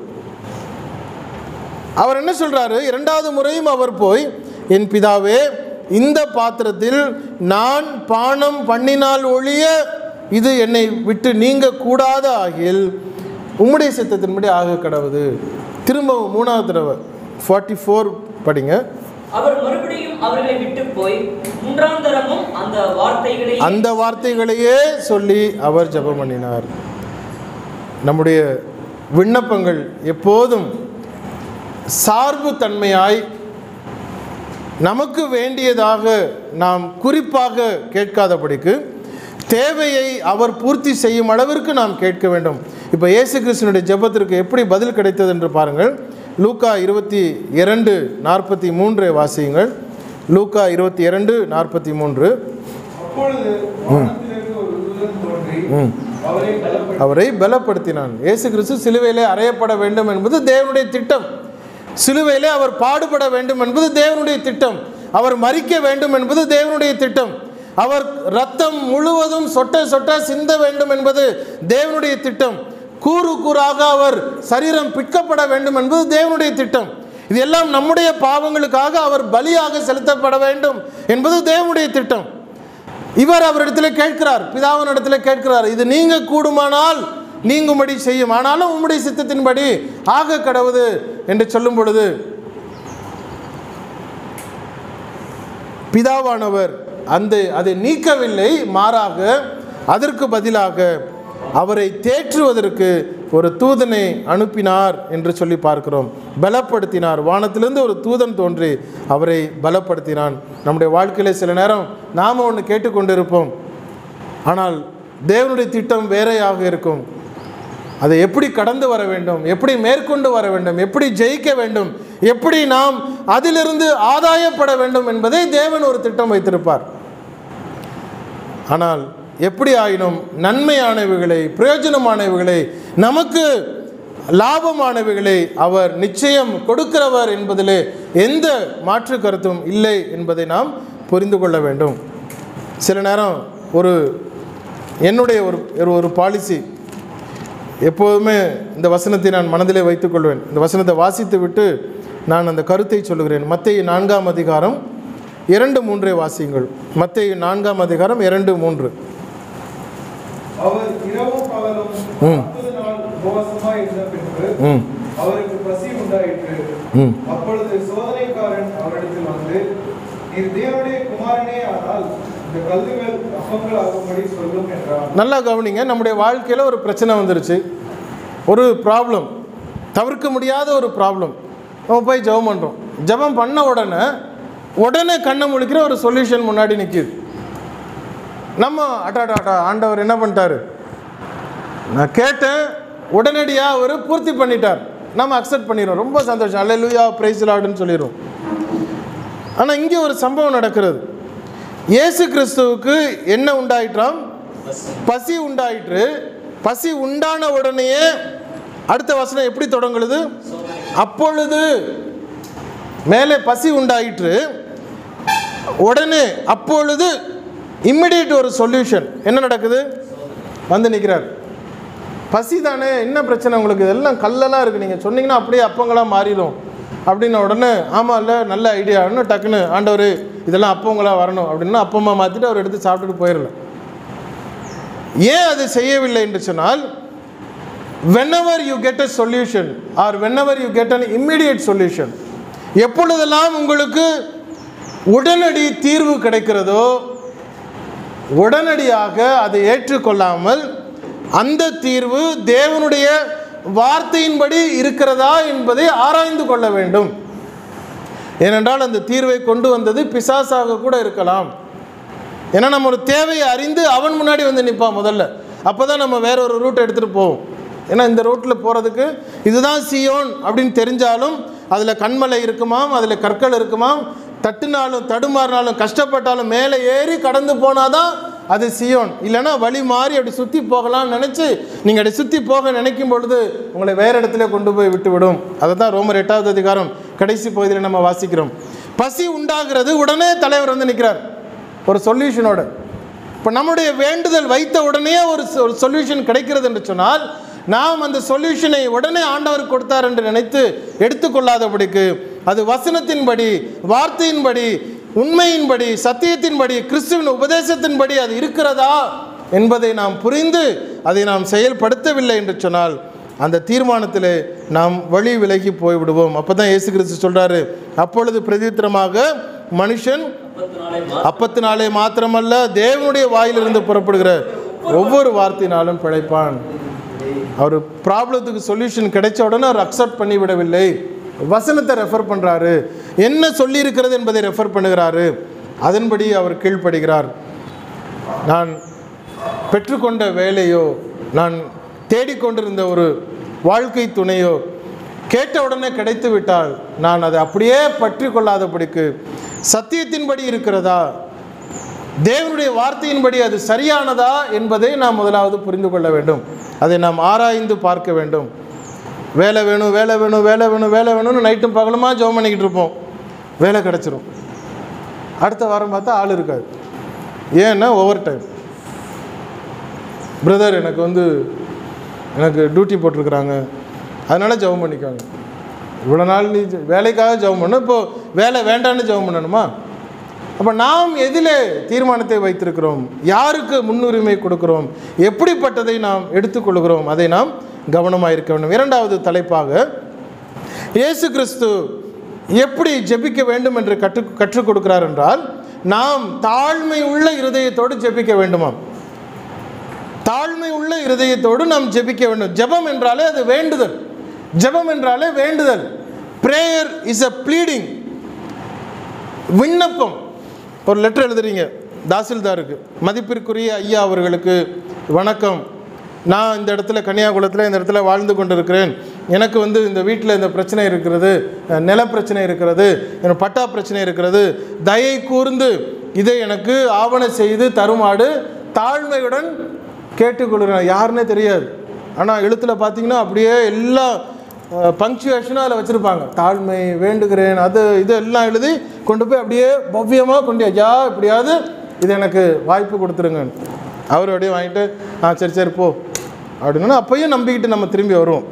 அவர் என்ன சொல்றாரு இரண்டாவது முறையும் அவர் போய் என் பிதாவே இந்த பாத்திரத்தில் நான் பானம் பண்ணினால் ஒழிய இது என்னை விட்டு நீங்க கூடாத ஆகில் உம்முடைய சித்தத்தின்படி ஆக கடவுது திரும்பவும் மூணாவது தடவை ஃபார்ட்டி ஃபோர் படிங்க அவர் மறுபடியும் அவர்களை விட்டு போய் மூன்றாம் தரமும் அந்த வார்த்தைகளை அந்த வார்த்தைகளையே சொல்லி அவர் ஜெபம் பண்ணினார் நம்முடைய விண்ணப்பங்கள் எப்போதும் சார்பு தன்மையாய் நமக்கு வேண்டியதாக நாம் குறிப்பாக கேட்காதபடிக்கு தேவையை அவர் பூர்த்தி செய்யும் அளவிற்கு நாம் கேட்க வேண்டும் இப்போ இயேசு கிறிஸ்துனுடைய ஜெபத்திற்கு எப்படி பதில் கிடைத்தது என்று பாருங்கள் லூக்கா இருபத்தி இரண்டு நாற்பத்தி மூன்றை வாசியுங்கள் லூக்கா இருபத்தி இரண்டு நாற்பத்தி மூன்று அப்பொழுது வானத்திலிருந்து ஒரு தூதன் தோன்றி ம் அவரை பலப்படுத்தி அவரை பலப்படுத்தினான் இயேசு கிறிஸ்து சிலுவையிலே அறையப்பட வேண்டும் என்பது தேவனுடைய திட்டம் சிலுவையிலே அவர் பாடுபட வேண்டும் என்பது தேவனுடைய திட்டம் அவர் மறிக்க வேண்டும் என்பது தேவனுடைய திட்டம் அவர் ரத்தம் முழுவதும் சொட்ட சொட்ட சிந்த வேண்டும் என்பது தேவனுடைய திட்டம் கூறு கூறாக அவர் சரீரம் பிற்கப்பட வேண்டும் என்பது தேவனுடைய திட்டம் இது எல்லாம் நம்முடைய பாவங்களுக்காக அவர் பலியாக செலுத்தப்பட வேண்டும் என்பது தேவனுடைய திட்டம் இவர் அவரிடத்தில் கேட்கிறார் பிதாவின் இடத்துல கேட்கிறார் இது நீங்க கூடுமானால் நீங்கும்படி செய்யும் ஆனாலும் உம்முடைய சித்தத்தின்படி ஆக கடவுது என்று சொல்லும் பொழுது பிதாவானவர் அந்த அதை நீக்கவில்லை மாறாக அதற்கு பதிலாக அவரை தேற்றுவதற்கு ஒரு தூதனை அனுப்பினார் என்று சொல்லி பார்க்கிறோம் பலப்படுத்தினார் வானத்திலிருந்து ஒரு தூதன் தோன்றி அவரை பலப்படுத்தினான் நம்முடைய வாழ்க்கையில் சில நேரம் நாம் ஒன்று கேட்டுக்கொண்டிருப்போம் ஆனால் தேவனுடைய திட்டம் வேறையாக இருக்கும் அதை எப்படி கடந்து வர வேண்டும் எப்படி மேற்கொண்டு வர வேண்டும் எப்படி ஜெயிக்க வேண்டும் எப்படி நாம் அதிலிருந்து ஆதாயப்பட வேண்டும் என்பதை தேவன் ஒரு திட்டம் வைத்திருப்பார் ஆனால் எப்படி ஆயினும் நன்மையானவைகளை பிரயோஜனமானவைகளை நமக்கு லாபமானவைகளை அவர் நிச்சயம் கொடுக்கிறவர் என்பதிலே எந்த மாற்று கருத்தும் இல்லை என்பதை நாம் புரிந்து கொள்ள வேண்டும் சில நேரம் ஒரு என்னுடைய ஒரு ஒரு- ஒரு பாலிசி எப்போதுமே இந்த வசனத்தை நான் மனதிலே வைத்துக்கொள்வேன் இந்த வசனத்தை வாசித்து விட்டு நான் அந்த கருத்தை சொல்லுகிறேன் மத்திய நான்காம் அதிகாரம் இரண்டு மூன்றை வாசியுங்கள் மத்திய நான்காம் அதிகாரம் இரண்டு மூன்று அவர் இரவும் பகலும் ம். நாற்பது நாள் உபவாசமாய் இருந்த பின்பு ம் அவருக்கு பசி உண்டாயிற்று ம் அப்பொழுது சோதனைக்காரன் அவரிடத்தில் வந்து நீர் தேவனுடைய குமாரனே ஆனால் இந்த கல்லுகள் அப்பங்கள் ஆகும்படி சொல்லும் என்றான் நல்லா கவனிங்க நம்முடைய வாழ்க்கையில் ஒரு பிரச்சனை வந்துருச்சு ஒரு ப்ராப்ளம் தவிர்க்க முடியாத ஒரு ப்ராப்ளம் நம்ம போய் ஜெபம் பண்ணுறோம் ஜெபம் பண்ண உடனே உடனே கண்ணை முழிக்கிற ஒரு சொல்யூஷன் முன்னாடி நிற்கிது நம்ம அட்டாடாட்டா ஆண்டவர் என்ன பண்ணிட்டாரு நான் கேட்டேன் உடனடியாக அவர் பூர்த்தி பண்ணிட்டார் நம்ம அக்செப்ட் பண்ணிடுறோம் ரொம்ப சந்தோஷம் அல்ல லூயா பிரைஸ் லாடுன்னு சொல்லிடுவோம் ஆனால் இங்கே ஒரு சம்பவம் நடக்கிறது இயேசு கிறிஸ்துவுக்கு என்ன உண்டாயிற்றாம் பசி உண்டாயிற்று பசி உண்டான உடனேயே அடுத்த வசனம் எப்படி தொடங்குது அப்பொழுது மேலே பசி உண்டாயிற்று உடனே அப்பொழுது இம்மிடியட் ஒரு சொல்யூஷன் என்ன நடக்குது வந்து நிற்கிறார் பசி தானே என்ன பிரச்சனை உங்களுக்கு இதெல்லாம் கல்லெல்லாம் இருக்குது நீங்கள் சொன்னீங்கன்னா அப்படியே அப்பங்களாக மாறிடும் அப்படின்ன உடனே ஆமாம் இல்லை நல்ல ஐடியா இன்னும் டக்குன்னு ஆண்டவர் இதெல்லாம் அப்பங்களாக வரணும் அப்படின்னா அப்பமா மாற்றிட்டு அவர் எடுத்து சாப்பிட்டுட்டு போயிடல ஏன் அது செய்யவில்லை என்று சொன்னால் whenever you get a solution or whenever you get an immediate solution எப்பொழுதெல்லாம் உங்களுக்கு உடனடி தீர்வு கிடைக்கிறதோ உடனடியாக அதை ஏற்றுக்கொள்ளாமல் அந்த தீர்வு தேவனுடைய வார்த்தையின்படி இருக்கிறதா என்பதை ஆராய்ந்து கொள்ள வேண்டும் ஏனென்றால் அந்த தீர்வை கொண்டு வந்தது பிசாசாக கூட இருக்கலாம் ஏன்னா நம்ம ஒரு தேவையை அறிந்து அவன் முன்னாடி வந்து நிற்பான் முதல்ல அப்போ தான் நம்ம வேற ஒரு ரூட் எடுத்துகிட்டு போவோம் ஏன்னா இந்த ரோட்டில் போகிறதுக்கு இதுதான் சியோன் அப்படின்னு தெரிஞ்சாலும் அதில் கண்மலை இருக்குமாம் அதில் கற்கள் இருக்குமாம் தட்டுனாலும் தடுமாறினாலும் கஷ்டப்பட்டாலும் மேலே ஏறி கடந்து போனாதான் அது சியோன் இல்லைன்னா வழி மாறி அப்படி சுற்றி போகலாம்னு நினச்சி நீங்கள் அப்படி சுற்றி போக நினைக்கும் பொழுது உங்களை வேறு இடத்துல கொண்டு போய் விட்டுவிடும் அதை தான் ரோமர் எட்டாவது அதிகாரம் கடைசி பகுதியில் நம்ம வாசிக்கிறோம் பசி உண்டாகிறது உடனே தலைவர் வந்து நிற்கிறார் ஒரு சொல்யூஷனோட இப்போ நம்முடைய வேண்டுதல் வைத்த உடனே ஒரு சொல்யூஷன் கிடைக்கிறது என்று சொன்னால் நாம் அந்த சொல்யூஷனை உடனே ஆண்டவர் கொடுத்தார் என்று நினைத்து எடுத்துக்கொள்ளாதபடிக்கு அது வசனத்தின்படி வார்த்தையின்படி உண்மையின்படி சத்தியத்தின்படி கிறிஸ்துவின் உபதேசத்தின்படி அது இருக்கிறதா என்பதை நாம் புரிந்து அதை நாம் செயல்படுத்தவில்லை என்று சொன்னால் அந்த தீர்மானத்திலே நாம் வழி விலகி போய்விடுவோம் அப்போ தான் இயேசு கிறிஸ்து சொல்கிறாரு அப்பொழுது பிரதித்திரமாக மனுஷன் முப்பத்தி நாளை அப்பத்தினாலே மாத்திரமல்ல தேவனுடைய வாயிலிருந்து புறப்படுகிற ஒவ்வொரு வார்த்தையினாலும் பிழைப்பான் அவர் ப்ராப்ளத்துக்கு சொல்யூஷன் கிடைச்ச உடனே அவர் அக்செப்ட் பண்ணி விடவில்லை வசனத்தை ரெஃபர் பண்ணுறாரு என்ன சொல்லியிருக்கிறது என்பதை ரெஃபர் பண்ணுகிறாரு அதன்படி அவர் கீழ்ப்படுகிறார் நான் பெற்றுக்கொண்ட வேலையோ நான் தேடிக்கொண்டிருந்த ஒரு வாழ்க்கை துணையோ கேட்ட உடனே கிடைத்து விட்டால் நான் அதை அப்படியே பற்றி கொள்ளாதபடிக்கு சத்தியத்தின்படி இருக்கிறதா தேவனுடைய வார்த்தையின்படி அது சரியானதா என்பதை நாம் முதலாவது புரிந்து கொள்ள வேண்டும் அதை நாம் ஆராய்ந்து பார்க்க வேண்டும் வேலை வேணும் வேலை வேணும் வேலை வேணும் வேலை வேணும்னு நைட்டும் பகலுமா ஜெபம் பண்ணிக்கிட்டு இருப்போம் வேலை கிடச்சிரும் அடுத்த வாரம் பார்த்தா ஆள் இருக்காது ஏன்னா ஓவர் டைம் பிரதர் எனக்கு வந்து எனக்கு டியூட்டி போட்டிருக்கிறாங்க அதனால் ஜெபம் பண்ணிக்காங்க இவ்வளோ நாள் நீ ஜெ- வேலைக்காக ஜெபம் பண்ணு இப்போது வேலை வேண்டான்னு ஜெபம் பண்ணணுமா அப்போ நாம் எதிலே தீர்மானத்தை வைத்திருக்கிறோம் யாருக்கு முன்னுரிமை கொடுக்கிறோம் எப்படிப்பட்டதை நாம் எடுத்துக்கொள்கிறோம் அதை நாம் கவனமாக இருக்க வேண்டும் இரண்டாவது தலைப்பாக இயேசு கிறிஸ்து எப்படி ஜெபிக்க வேண்டும் என்று கற்று கற்றுக் கொடுக்கிறார் என்றால் நாம் தாழ்மை உள்ள இருதயத்தோடு ஜெபிக்க வேண்டுமாம் தாழ்மை உள்ள இருதயத்தோடு நாம் ஜெபிக்க வேண்டும் ஜெபம் என்றாலே அது வேண்டுதல் ஜெபம் என்றாலே வேண்டுதல் பிரேயர் இஸ் அ ப்ளீடிங் விண்ணப்பம் ஒரு லெட்டர் எழுதுறீங்க தாசில்தாருக்கு மதிப்பிற்குரிய ஐயா அவர்களுக்கு வணக்கம் நான் இந்த இடத்துல கன்னியாகுளத்தில் இந்த இடத்துல வாழ்ந்து கொண்டிருக்கிறேன் எனக்கு வந்து இந்த வீட்டில் இந்த பிரச்சனை இருக்கிறது அஹ், நில பிரச்சனை இருக்கிறது எனக்கு பட்டா பிரச்சனை இருக்கிறது தயை கூர்ந்து இதை எனக்கு ஆவண செய்து தருமாறு தாழ்மையுடன் கேட்டுக்கொள்கிறேன் யாருன்னே தெரியாது ஆனால் எழுத்தில் பார்த்தீங்கன்னா அப்படியே எல்லா பங்க்சுவேஷனும் அதில் வச்சுருப்பாங்க தாழ்மை வேண்டுகிறேன் அது இது எல்லாம் எழுதி கொண்டு போய் அப்படியே பவ்யமாக கொண்டு ஐயா எப்படியாவது இது எனக்கு வாய்ப்பு கொடுத்துருங்க அவர் அப்படியே வாங்கிட்டு ஆ சரி சரி போ அப்படின்னா அப்பயும் நம்பிக்கிட்டு நம்ம திரும்பி வருவோம்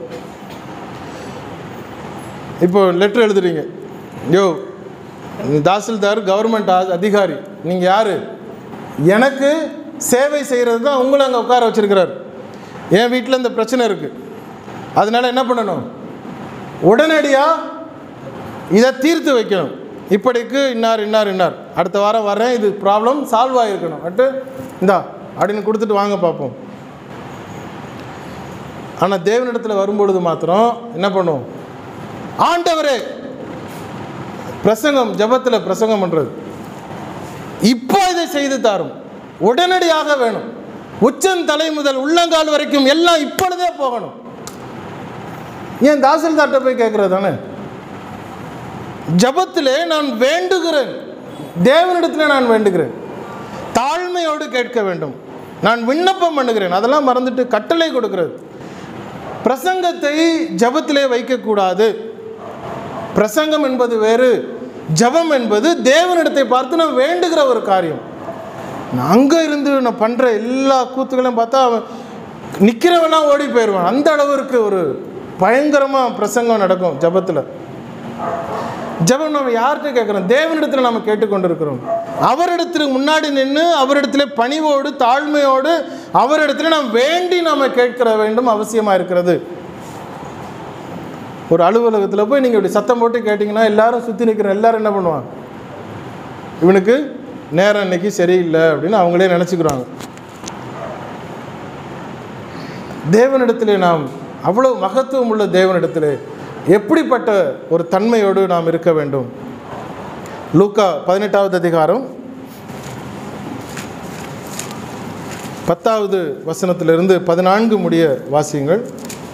இப்போ லெட்டர் எழுதுறீங்க யோ தாசில்தார் கவர்மெண்ட் அதிகாரி நீங்கள் யார் எனக்கு சேவை செய்கிறது தான் உங்களை அங்கே உட்கார வச்சிருக்கிறார் என் வீட்டில் இந்த பிரச்சனை இருக்குது அதனால என்ன பண்ணணும் உடனடியாக இதை தீர்த்து வைக்கணும் இப்படிக்கு இன்னார் இன்னார் இன்னார் அடுத்த வாரம் வரேன் இது ப்ராப்ளம் சால்வ் ஆகிருக்கணும் அட்டு இந்தா அப்படின்னு கொடுத்துட்டு வாங்க பார்ப்போம் ஆனால் தேவனிடத்தில் வரும்பொழுது மாத்திரம் என்ன பண்ணுவோம் ஆண்டவரே பிரசங்கம் ஜெபத்தில் பிரசங்கம் பண்ணுறது இப்போ இதை செய்து தாரும் உடனடியாக வேணும் உச்சன் தலை முதல் உள்ளங்கால் வரைக்கும் எல்லாம் இப்பொழுதே போகணும் ஏன் தாசில்தார்ட்ட போய் கேட்கறது தானே ஜபத்திலே நான் வேண்டுகிறேன் தேவனிடத்தில் நான் வேண்டுகிறேன் தாழ்மையோடு கேட்க வேண்டும் நான் விண்ணப்பம் பண்ணுகிறேன் அதெல்லாம் மறந்துட்டு கட்டளை கொடுக்கிறது பிரசங்கத்தை ஜபத்திலே வைக்கக்கூடாது பிரசங்கம் என்பது வேறு ஜபம் என்பது தேவனிடத்தை பார்த்து நான் வேண்டுகிற ஒரு காரியம் நான் அங்கே இருந்து நான் பண்ணுற எல்லா கூத்துக்களையும் பார்த்தா அவன் நிற்கிறவனா ஓடி போயிடுவான் அந்த அளவிற்கு ஒரு பயங்கரமாக பிரசங்கம் நடக்கும் ஜபத்தில் ஜெபம் நம்ம யார்கிட்ட கேட்குறோம் தேவனிடத்தில் நம்ம கேட்டுக்கொண்டிருக்கிறோம் அவரிடத்தில் முன்னாடி நின்று அவரிடத்துல பணிவோடு தாழ்மையோடு அவரிடத்துல நாம் வேண்டி நாம் கேட்கிற வேண்டும் அவசியமாக இருக்கிறது ஒரு அலுவலகத்தில் போய் நீங்கள் இப்படி சத்தம் போட்டு கேட்டிங்கன்னா எல்லாரும் சுற்றி நிற்கிற எல்லாரும் என்ன பண்ணுவாங்க இவனுக்கு நேரம் இன்னைக்கு சரியில்லை அப்படின்னு அவங்களே நினச்சிக்கிறாங்க தேவனிடத்திலே நாம் அவ்வளவு மகத்துவம் உள்ள தேவனிடத்திலே எப்படிப்பட்ட ஒரு தன்மையோடு நாம் இருக்க வேண்டும் லூக்கா பதினெட்டாவது அதிகாரம் பத்தாவது வசனத்திலிருந்து பதினான்கு முடிய வாசியுங்கள்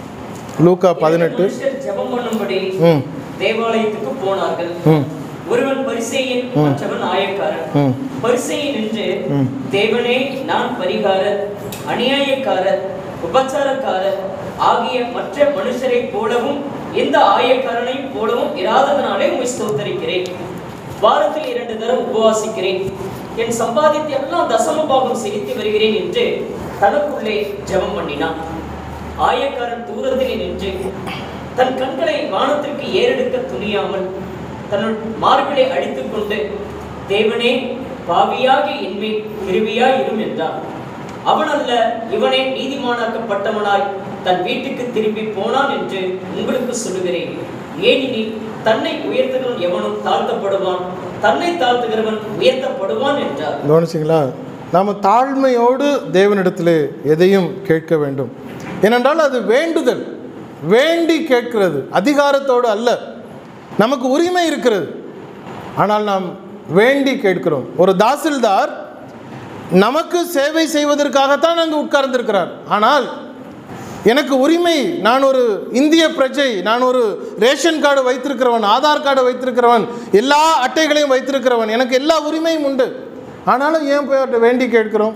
லூக்கா பதினெட்டு மனுஷர் ஜெபம் பண்ணும்படி ம் தேவாலயத்துக்கு போனார்கள் ம் ஒருவன் பரிசேயன் மற்றவன் ஆயக்காரன் ம் பரிசேயன் என்று ம். தேவனே நான் பரிகாரர் அநியாயக்காரர் உபச்சாரக்காரர் ஆகிய மற்ற மனுஷரைப் போலவும் எந்த ஆயக்காரனையும் போலவும் இராததனாலே உம்மை ஸ்தோத்தரிக்கிறேன் வாரத்தில் இரண்டு தரம் உபவாசிக்கிறேன் என் சம்பாதித்த எல்லாம் தசம பாகம் செலுத்தி வருகிறேன் என்று தனக்குள்ளே ஜெபம் பண்ணினான் ஆயக்காரன் தூரத்திலே நின்று தன் கண்களை வானத்திற்கு ஏறெடுக்க துணியாமல் தன் மார்பிலை அடித்துக் கொண்டு தேவனே பாவியாகி என்மேல் கிருபியாய் இரும் என்றான் அவன் அல்ல இவனே நீதிமானாக்கப்பட்டவனாய் தன் வீட்டுக்கு திரும்பி போனான் என்று உங்களுக்கு சொல்லுகிறேன் ஏனெனில் தன்னை உயர்த்துகிறவன் எவனும் தாழ்த்தப்படுவான் தன்னை தாழ்த்துகிறவன் உயர்த்தப்படுவான் என்றார் கவனிச்சிங்களா நாம் தாழ்மையோடு தேவனிடத்தில் எதையும் கேட்க வேண்டும் ஏனென்றால் அது வேண்டுதல் வேண்டி கேட்கிறது அதிகாரத்தோடு அல்ல நமக்கு உரிமை இருக்கிறது ஆனால் நாம் வேண்டி கேட்கிறோம் ஒரு தாசில்தார் நமக்கு சேவை செய்வதற்காகத்தான் அங்கு உட்கார்ந்திருக்கிறார் ஆனால் எனக்கு உரிமை நான் ஒரு இந்திய பிரஜை நான் ஒரு ரேஷன் கார்டு வைத்திருக்கிறவன் ஆதார் கார்டு வைத்திருக்கிறவன் எல்லா அட்டைகளையும் வைத்திருக்கிறவன் எனக்கு எல்லா உரிமையும் உண்டு ஆனாலும் ஏன் போய் அவர்கிட்ட வேண்டி கேட்கிறோம்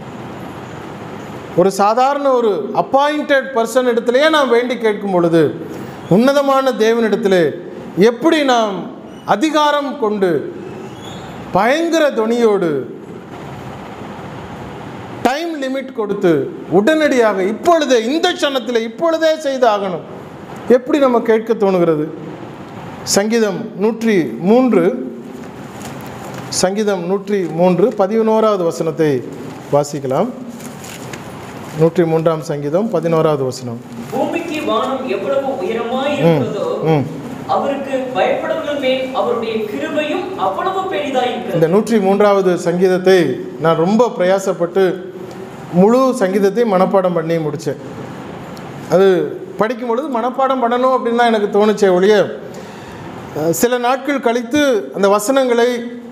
ஒரு சாதாரண ஒரு அப்பாயிண்டட் பர்சன் இடத்துலையே நாம் வேண்டி கேட்கும் பொழுது உன்னதமான தேவனிடத்திலே எப்படி நாம் அதிகாரம் கொண்டு பயங்கர துணியோடு டைம் லிமிட் கொடுத்து உடனடியாக இப்பொழுதே இந்த க்ஷணத்தில் இப்பொழுதே செய்து ஆகணும் எப்படி நம்ம கேட்க தோணுகிறது சங்கீதம் நூற்றி மூன்று சங்கீதம் நூற்றி மூன்று பதினோராவது வசனத்தை வாசிக்கலாம் நூற்றி மூன்றாம் சங்கீதம் பதினோராவது வசனம் பூமிக்கு வானம் எவ்வளவு உயரமாய் இருக்கிறதோ ம். அவருக்கு பயப்படுவர்கள் மேல் அவருடைய கிருபையும் அவ்வளவு பெரிதாய் இந்த இருக்கிறது நூற்றி மூன்றாவது சங்கீதத்தை நான் ரொம்ப பிரயாசப்பட்டு முழு சங்கீதத்தை மனப்பாடம் பண்ணி முடித்தேன் அது படிக்கும் பொழுது மனப்பாடம் பண்ணணும் அப்படின்னு தான் எனக்கு தோணுச்சே ஒழிய அஹ், சில நாட்கள் கழித்து அந்த வசனங்களை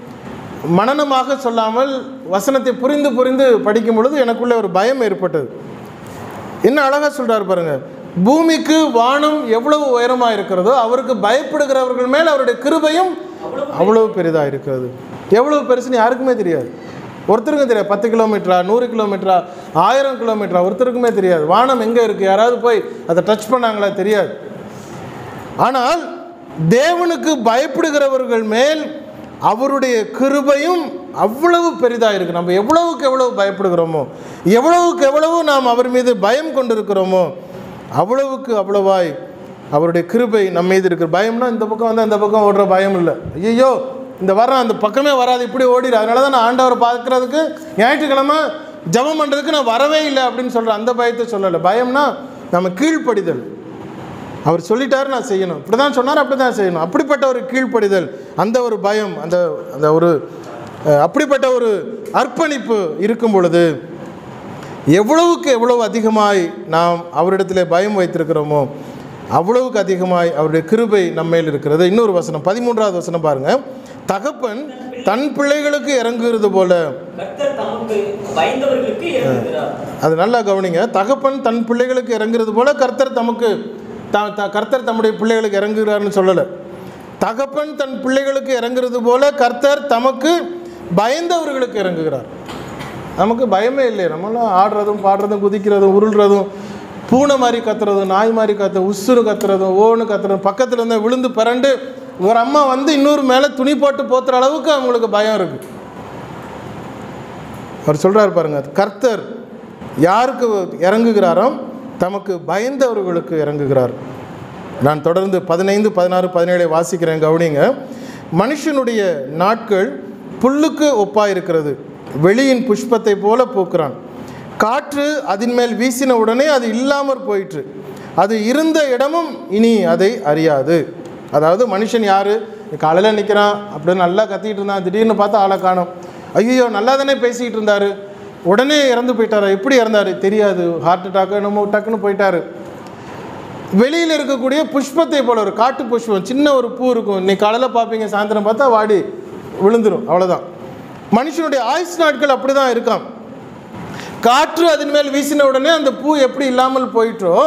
மனனமாக சொல்லாமல் வசனத்தை புரிந்து புரிந்து படிக்கும் பொழுது எனக்குள்ளே ஒரு பயம் ஏற்பட்டது என்ன அழகாக சொல்றார் பாருங்க பூமிக்கு வானம் எவ்வளவு உயரமாக இருக்கிறதோ அவருக்கு பயப்படுகிறவர்கள் மேல் அவருடைய கிருபையும் அவ்வளவு பெரிதாக இருக்கிறது எவ்வளவு பெருசுன்னு யாருக்குமே தெரியாது ஒருத்தருக்கும் தெரியாது பத்து கிலோமீட்டரா நூறு கிலோமீட்டரா ஆயிரம் கிலோமீட்டரா ஒருத்தருக்குமே தெரியாது வானம் எங்கே இருக்குது யாராவது போய் அதை டச் பண்ணாங்களா தெரியாது ஆனால் தேவனுக்கு பயப்படுகிறவர்கள் மேல் அவருடைய கிருபையும் அவ்வளவு பெரிதாக இருக்கு நம்ம எவ்வளவுக்கு எவ்வளவு பயப்படுகிறோமோ எவ்வளவுக்கு எவ்வளவு நாம் அவர் மீது பயம் கொண்டிருக்கிறோமோ அவ்வளவுக்கு அவ்வளவாய் அவருடைய கிருபை நம்ம மீது இருக்கிற பயம்னா இந்த பக்கம் வந்து அந்த பக்கம் ஓடுற பயம் இல்லை ஐயோ இந்த வர்றான் அந்த பக்கமே வராது இப்படி ஓடிடு அதனால தான் நான் ஆண்டவரை பார்க்கறதுக்கு ஞாயிற்றுக்கிழமை ஜெபம் பண்ணுறதுக்கு நான் வரவே இல்லை அப்படின்னு சொல்கிறேன் அந்த பயத்தை சொல்லலை பயம்னா நம்ம கீழ்ப்படிதல் அவர் சொல்லிட்டாரு நான் செய்யணும் இப்படி தான் சொன்னார் அப்படி தான் செய்யணும் அப்படிப்பட்ட ஒரு கீழ்ப்படிதல் அந்த ஒரு பயம் அந்த அந்த ஒரு அஹ், அப்படிப்பட்ட ஒரு அர்ப்பணிப்பு இருக்கும் பொழுது எவ்வளவுக்கு எவ்வளவு அதிகமாய் நாம் அவரிடத்தில் பயம் வைத்திருக்கிறோமோ அவ்வளவுக்கு அதிகமாய் அவருடைய கிருபை நம்மேல் இருக்கிறது இன்னொரு வசனம் பதிமூன்றாவது வசனம் பாருங்க தகப்பன் தன் பிள்ளைகளுக்கு இறங்குகிறது போல கர்த்தர் தமக்கு பயந்தவர்களுக்கு இறங்குகிறார் அது நல்லா கவனிங்க தகப்பன் தன் பிள்ளைகளுக்கு இறங்குறது போல கர்த்தர் தமக்கு த த- கர்த்தர் தம்முடைய பிள்ளைகளுக்கு இறங்குகிறார்னு சொல்லலை தகப்பன் தன் பிள்ளைகளுக்கு இறங்குறது போல கர்த்தர் தமக்கு பயந்தவர்களுக்கு இறங்குகிறார் நமக்கு பயமே இல்லையே நம்மளாம் ஆடுறதும் பாடுறதும் குதிக்கிறதும் உருள்றதும் பூனை மாதிரி கத்துறதும் நாய் மாதிரி கத்து உசுறு கத்துறதும் ஓன்னு கத்துறதும் பக்கத்தில் இருந்தால் விழுந்து பிறண்டு ஒரு அம்மா வந்து இன்னொரு மேலே துணி போட்டு போத்துற அளவுக்கு அவங்களுக்கு பயம் இருக்குது அவர் சொல்றார் பாருங்க கர்த்தர் யாருக்கு இறங்குகிறாரோ தமக்கு பயந்தவர்களுக்கு இறங்குகிறார் நான் தொடர்ந்து பதினைந்து பதினாறு பதினேழை வாசிக்கிறேன் கவனிங்க மனுஷனுடைய நாட்கள் புல்லுக்கு ஒப்பாக இருக்கிறது வெளியின் புஷ்பத்தை போல பூக்கிறான் காற்று அதன் மேல் வீசின உடனே அது இல்லாமற் போயிற்று அது இருந்த இடமும் இனி அதை அறியாது அதாவது மனுஷன் யார் காலையில் நிற்கிறான் அப்படின்னு நல்லா கத்திட்டு இருந்தான் திடீர்னு பார்த்தா ஆளை காணோம் ஐயோ நல்லா தானே பேசிக்கிட்டு இருந்தாரு உடனே இறந்து போயிட்டாரா எப்படி இறந்தாரு தெரியாது ஹார்ட் அட்டாக் என்னமோ டக்குன்னு போயிட்டாரு வெளியில் இருக்கக்கூடிய புஷ்பத்தை போல ஒரு காட்டு புஷ்பம் சின்ன ஒரு பூ இருக்கும் இன்னைக்கு காலையில் பார்ப்பீங்க சாயந்தரம் பார்த்தா வாடி விழுந்துரும் அவ்வளோதான் மனுஷனுடைய ஆயுஸ் நாட்கள் அப்படி தான் இருக்கான் காற்று அதன் மேல் வீசின உடனே அந்த பூ எப்படி இல்லாமல் போயிற்றோ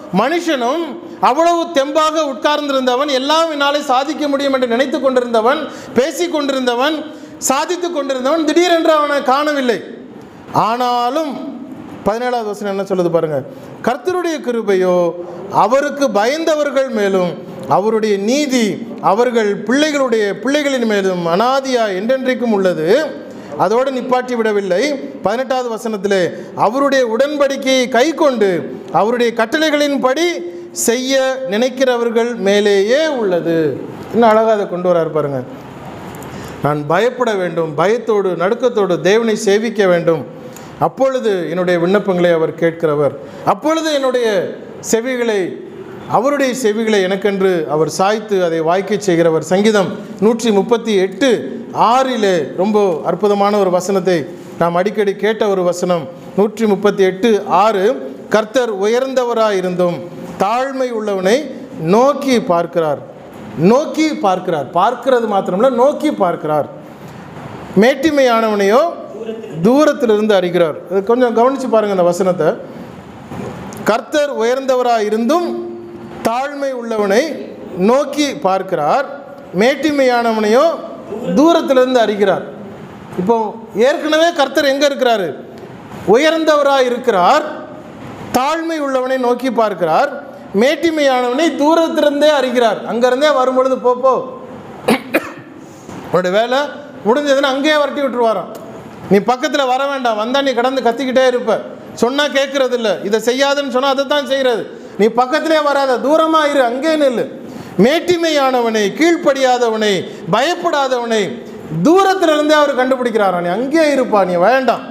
மனுஷனும் அவ்வளவு தெம்பாக உட்கார்ந்திருந்தவன் எல்லாம் என்னாலே சாதிக்க முடியும் என்று நினைத்து கொண்டிருந்தவன் பேசி கொண்டிருந்தவன் சாதித்து கொண்டிருந்தவன் திடீரென்று அவனை காணவில்லை ஆனாலும் பதினேழாவது வசனம் என்ன சொல்லுது பாருங்க கர்த்தருடைய கிருபையோ அவருக்கு பயந்தவர்கள் மேலும் அவருடைய நீதி அவர்கள் பிள்ளைகளுடைய பிள்ளைகளின் மேலும் அனாதியா என்றென்றைக்கும் உள்ளது அதோடு நிப்பாட்டி விடவில்லை பதினெட்டாவது வசனத்திலே அவருடைய உடன்படிக்கையை கை கொண்டு அவருடைய கட்டளைகளின்படி செய்ய நினைக்கிறவர்கள் மேலேயே உள்ளது இன்னும் அழகாக அதை கொண்டு வராரு பாருங்க நான் பயப்பட வேண்டும் பயத்தோடு நடுக்கத்தோடு தேவனை சேவிக்க வேண்டும் அப்பொழுது என்னுடைய விண்ணப்பங்களை அவர் கேட்கிறவர் அப்பொழுது என்னுடைய செவிகளை அவருடைய செவிகளை எனக்கென்று அவர் சாய்த்து அதை வாய்க்கச் செய்கிறவர் சங்கீதம் நூற்றி முப்பத்தி எட்டு ஆறிலே ரொம்ப அற்புதமான ஒரு வசனத்தை நாம் அடிக்கடி கேட்ட ஒரு வசனம் நூற்றி முப்பத்தி எட்டு ஆறு கர்த்தர் உயர்ந்தவராயிருந்தும் தாழ்மை உள்ளவனை நோக்கி பார்க்கிறார் நோக்கி பார்க்கிறார் பார்க்கிறது மாத்திரமல்ல நோக்கி பார்க்கிறார் மேட்டிமையானவனையோ தூரத்திலிருந்து அறிகிறார் இது கொஞ்சம் கவனிச்சு பாருங்க அந்த வசனத்தை கர்த்தர் உயர்ந்தவராய் இருந்தும் தாழ்மை உள்ளவனை நோக்கி பார்க்கிறார் மேட்டிமையானவனையோ தூரத்திலிருந்து அறிகிறார் இப்போ ஏற்கனவே கர்த்தர் எங்க இருக்கிறாரு உயர்ந்தவராய் இருக்கிறார் தாழ்மை உள்ளவனை நோக்கி பார்க்கிறார் மேட்டிமையானவனை தூரத்திலிருந்தே அறிகிறார் அங்கேருந்தே வரும்பொழுது போ போ உன்னோட வேலை முடிஞ்சதுன்னா அங்கேயே வரட்டி விட்டுருவாராம் நீ பக்கத்தில் வர வேண்டாம் வந்தால் நீ கடந்து கத்திக்கிட்டே இருப்ப சொன்னால் கேட்கறது இல்லை இதை செய்யாதுன்னு சொன்னால் அதை தான் செய்கிறது நீ பக்கத்திலே வராத தூரமாக இரு அங்கே நில்லு மேட்டிமையானவனை கீழ்ப்படியாதவனை பயப்படாதவனை தூரத்திலிருந்தே அவர் கண்டுபிடிக்கிறாரா நீ அங்கேயே இருப்பா நீ வேண்டாம்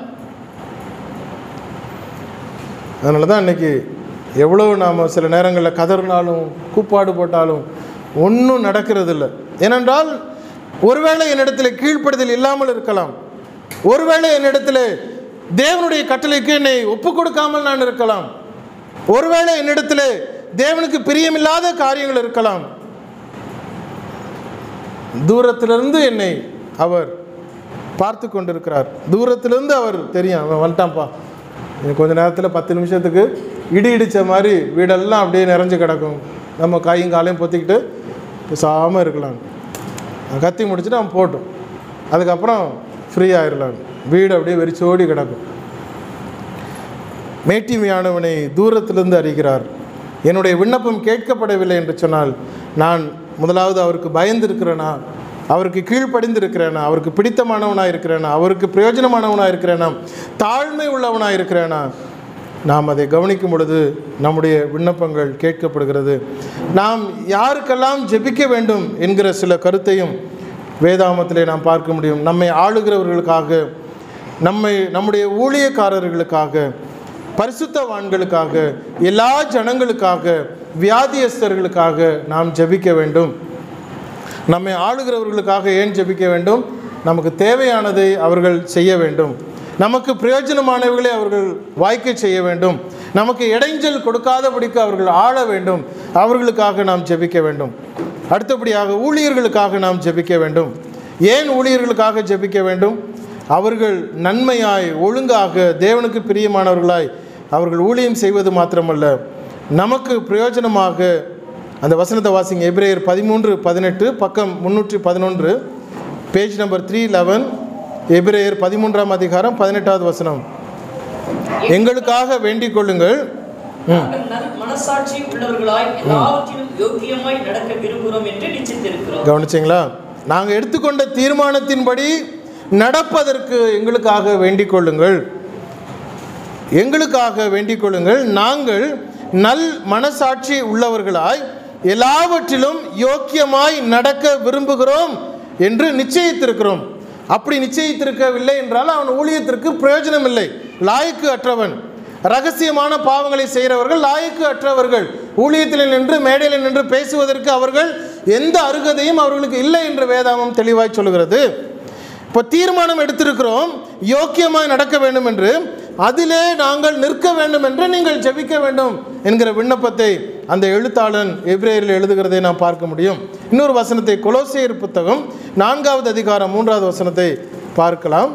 அதனால தான் இன்னைக்கு எவ்வளோ நாம் சில நேரங்களில் கதறினாலும் கூப்பாடு போட்டாலும் ஒன்றும் நடக்கிறதில்ல ஏனென்றால் ஒருவேளை என்னிடத்தில் கீழ்ப்படுதல் இல்லாமல் இருக்கலாம் ஒருவேளை என்னிடத்தில் தேவனுடைய கட்டளைக்கு என்னை ஒப்பு கொடுக்காமல் நான் இருக்கலாம் ஒருவேளை என்னிடத்தில் தேவனுக்கு பிரியமில்லாத காரியங்கள் இருக்கலாம் தூரத்திலிருந்து என்னை அவர் பார்த்து கொண்டிருக்கிறார் தூரத்திலிருந்து அவர் தெரியும் அவன் வந்துட்டான்ப்பா இன்னும் கொஞ்ச நேரத்தில் பத்து நிமிஷத்துக்கு இடி இடித்த மாதிரி வீடெல்லாம் அப்படியே நிறைஞ்சு கிடக்கும் நம்ம கையும் காலையும் பொத்திக்கிட்டு பேசாமல் இருக்கலாம் கத்தி முடிச்சுட்டு அவன் போட்டும் அதுக்கப்புறம் ஃப்ரீ ஆயிடலாம் வீடு அப்படியே வெறிச்சோடி கிடக்கும் மேட்டிமையானவனை தூரத்திலிருந்து அறிகிறார் என்னுடைய விண்ணப்பம் கேட்கப்படவில்லை என்று சொன்னால் நான் முதலாவது அவருக்கு பயந்திருக்கிறேனா அவருக்கு கீழ்ப்படிந்திருக்கிறேனா அவருக்கு பிடித்தமானவனாக இருக்கிறேனா அவருக்கு பிரயோஜனமானவனாக இருக்கிறேனா தாழ்மை உள்ளவனாக இருக்கிறேனா நாம் அதை கவனிக்கும் பொழுது நம்முடைய விண்ணப்பங்கள் கேட்கப்படுகிறது நாம் யாருக்கெல்லாம் ஜெபிக்க வேண்டும் என்கிற சில கருத்தையும் வேதாமத்திலே நாம் பார்க்க முடியும் நம்மை ஆளுகிறவர்களுக்காக நம்மை நம்முடைய ஊழியக்காரர்களுக்காக பரிசுத்தவான்களுக்காக எல்லா ஜனங்களுக்காக வியாதியஸ்தர்களுக்காக நாம் ஜெபிக்க வேண்டும் நம்மை ஆளுகிறவர்களுக்காக ஏன் ஜெபிக்க வேண்டும் நமக்கு தேவையானதை அவர்கள் செய்ய வேண்டும் நமக்கு பிரயோஜனமானவர்களை அவர்கள் வாய்க்க செய்ய வேண்டும் நமக்கு இடைஞ்சல் கொடுக்காதபடிக்கு அவர்கள் ஆள வேண்டும் அவர்களுக்காக நாம் ஜெபிக்க வேண்டும் அடுத்தபடியாக ஊழியர்களுக்காக நாம் ஜெபிக்க வேண்டும் ஏன் ஊழியர்களுக்காக ஜெபிக்க வேண்டும் அவர்கள் நன்மையாய் ஒழுங்காக தேவனுக்கு பிரியமானவர்களாய் அவர்கள் ஊழியம் செய்வது மாத்திரமல்ல நமக்கு பிரயோஜனமாக அந்த வசனத்தை வாசிங்க எபிரேயர் பதிமூன்று பதினெட்டு பக்கம் முன்னூற்றி பதினொன்று பேஜ் நம்பர் த்ரீ லெவன் எபிரேயர் பதிமூன்றாம் அதிகாரம் பதினெட்டாவது வசனம் எங்களுக்காக வேண்டிக் கொள்ளுங்கள் நாங்கள் நல் மனசாட்சி உள்ளவர்களாய் எல்லாவற்றிலும் யோக்கியமாய் நடக்க விரும்புகிறோம் என்று நிச்சயித்திருக்கிறோம் கவனிச்சிங்களா நாங்கள் எடுத்துக்கொண்ட தீர்மானத்தின்படி நடப்பதற்கு எங்களுக்காக வேண்டிக் கொள்ளுங்கள் எங்களுக்காக வேண்டிக் கொள்ளுங்கள் நாங்கள் நல் மனசாட்சி உள்ளவர்களாய் எல்லாவற்றிலும் யோக்கியமாய் நடக்க விரும்புகிறோம் என்று நிச்சயித்திருக்கிறோம் அப்படி நிச்சயித்திருக்கவில்லை என்றால் அவன் ஊழியத்திற்கு பிரயோஜனம் இல்லை லாய்க்கு அற்றவன் ரகசியமான பாவங்களை செய்கிறவர்கள் லாய்க்கு அற்றவர்கள் ஊழியத்தில் நின்று மேடையில் நின்று பேசுவதற்கு அவர்கள் எந்த அருகதையும் அவர்களுக்கு இல்லை என்று வேதாமம் தெளிவாய் சொல்கிறது இப்போ தீர்மானம் எடுத்திருக்கிறோம் யோக்கியமாய் நடக்க வேண்டும் என்று அதிலே நாங்கள் நிற்க வேண்டும் என்று நீங்கள் ஜெபிக்க வேண்டும் என்கிற விண்ணப்பத்தை அந்த எழுத்தாளன் எப்ரேயரில் எழுதுகிறதை நாம் பார்க்க முடியும் இன்னொரு வசனத்தை கொலோசையர் புத்தகம் நான்காவது அதிகாரம் மூன்றாவது வசனத்தை பார்க்கலாம்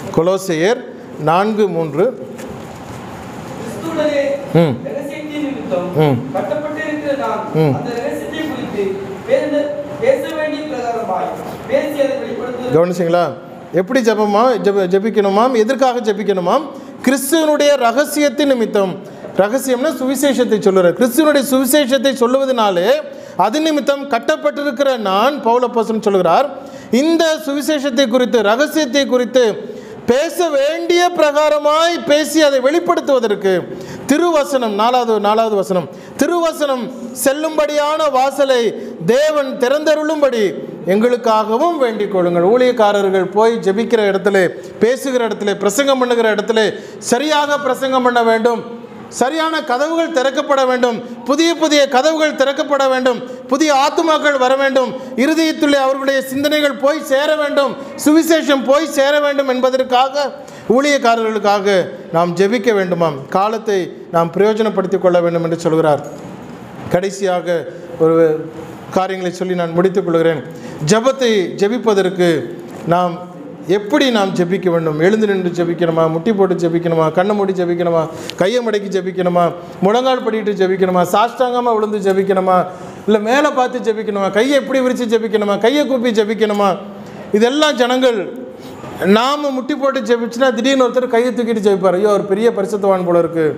கொலோசையர் நான்கு மூன்று கிறிஸ்துவுடனே ம் ரகசியத்தின் நிமித்தம் ம். கட்டப்பட்டிருக்கிற நான் ம். அந்த ரகசியத்தை குறித்து பேச- பேச வேண்டிய பிரகாரமாய் பேசி அதை வெளிப்படுத்த கவனிச்சிங்களா எப்படி ஜெபமா ஜெப ஜெபிக்கணுமாம் எதற்காக ஜெபிக்கணுமாம் கிறிஸ்துவனுடைய ரகசியத்தின் நிமித்தம் ரகசியம்னா சுவிசேஷத்தை சொல்லுறார் கிறிஸ்துவனுடைய சுவிசேஷத்தை சொல்லுவதனாலே அது நிமித்தம் கட்டப்பட்டிருக்கிற நான் பவுலப்போசன் சொல்கிறார் இந்த சுவிசேஷத்தை குறித்து ரகசியத்தை குறித்து பேச வேண்டிய பிரகாரமாய் பேசி அதை வெளிப்படுத்துவதற்கு திருவசனம் நாலாவது நாலாவது வசனம் திருவசனம் செல்லும்படியான வாசலை தேவன் திறந்தருளும்படி எங்களுக்காகவும் வேண்டிக் கொள்ளுங்கள் ஊழியக்காரர்கள் போய் ஜெபிக்கிற இடத்துல பேசுகிற இடத்துல பிரசங்கம் பண்ணுகிற இடத்துல சரியாக பிரசங்கம் பண்ண வேண்டும் சரியான கதவுகள் திறக்கப்பட வேண்டும் புதிய புதிய கதவுகள் திறக்கப்பட வேண்டும் புதிய ஆத்துமாக்கள் வர வேண்டும் இருதயத்துள்ளே அவர்களுடைய சிந்தனைகள் போய் சேர வேண்டும் சுவிசேஷம் போய் சேர வேண்டும் என்பதற்காக ஊழியக்காரர்களுக்காக நாம் ஜெபிக்க வேண்டுமாம் காலத்தை நாம் பிரயோஜனப்படுத்திக் கொள்ள வேண்டும் என்று சொல்கிறார் கடைசியாக ஒரு காரியங்களை சொல்லி நான் முடித்துக் கொள்கிறேன் ஜெபத்தை ஜெபிப்பதற்கு நாம் எப்படி நாம் ஜெபிக்க வேண்டும் எழுந்து நின்று ஜெபிக்கணுமா முட்டி போட்டு ஜெபிக்கணுமா கண்ணை மூடி ஜெபிக்கணுமா கையை மடக்கி ஜெபிக்கணுமா முழங்கால் படிட்டு ஜெபிக்கணுமா சாஷ்டாங்கமாக விழுந்து ஜெபிக்கணுமா இல்லை மேலே பார்த்து ஜெபிக்கணுமா கையை எப்படி விரித்து ஜெபிக்கணுமா கையை கூப்பி ஜெபிக்கணுமா இதெல்லாம் ஜனங்கள் நாம் முட்டி போட்டு ஜெபிச்சுனா திடீர்னு ஒருத்தர் கையை தூக்கிட்டு ஜெபிப்பார் ஐயோ அவர் பெரிய பரிசுத்தவான் போல இருக்குது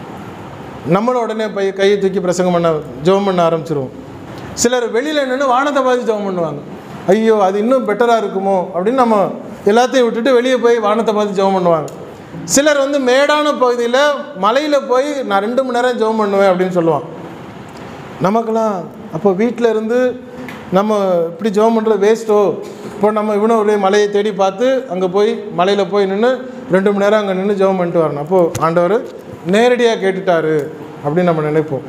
நம்மளும் உடனே பை கையை தூக்கி பிரசங்கம் பண்ண ஜெபம் பண்ண ஆரம்பிச்சிருவோம் சிலர் வெளியில் நின்று வானத்தை பார்த்து ஜெபம் பண்ணுவாங்க ஐயோ அது இன்னும் பெட்டராக இருக்குமோ அப்படின்னு நம்ம எல்லாத்தையும் விட்டுட்டு வெளியே போய் வானத்தை பார்த்து ஜெபம் பண்ணுவாங்க சிலர் வந்து மேடான பகுதியில் மலையில் போய் நான் ரெண்டு மணி நேரம் ஜெபம் பண்ணுவேன் அப்படின்னு சொல்லுவான் நமக்கெல்லாம் அப்போ வீட்டில் இருந்து நம்ம இப்படி ஜெபம் பண்ணுறது வேஸ்ட்டோ இப்போ நம்ம இவனும் ஒரு மலையை தேடி பார்த்து அங்கே போய் மலையில் போய் நின்று ரெண்டு மணி நேரம் அங்கே நின்று ஜெபம் பண்ணிட்டு வரணும் அப்போது ஆண்டவர் நேரடியாக கேட்டுட்டாரு அப்படின்னு நம்ம நினைப்போம்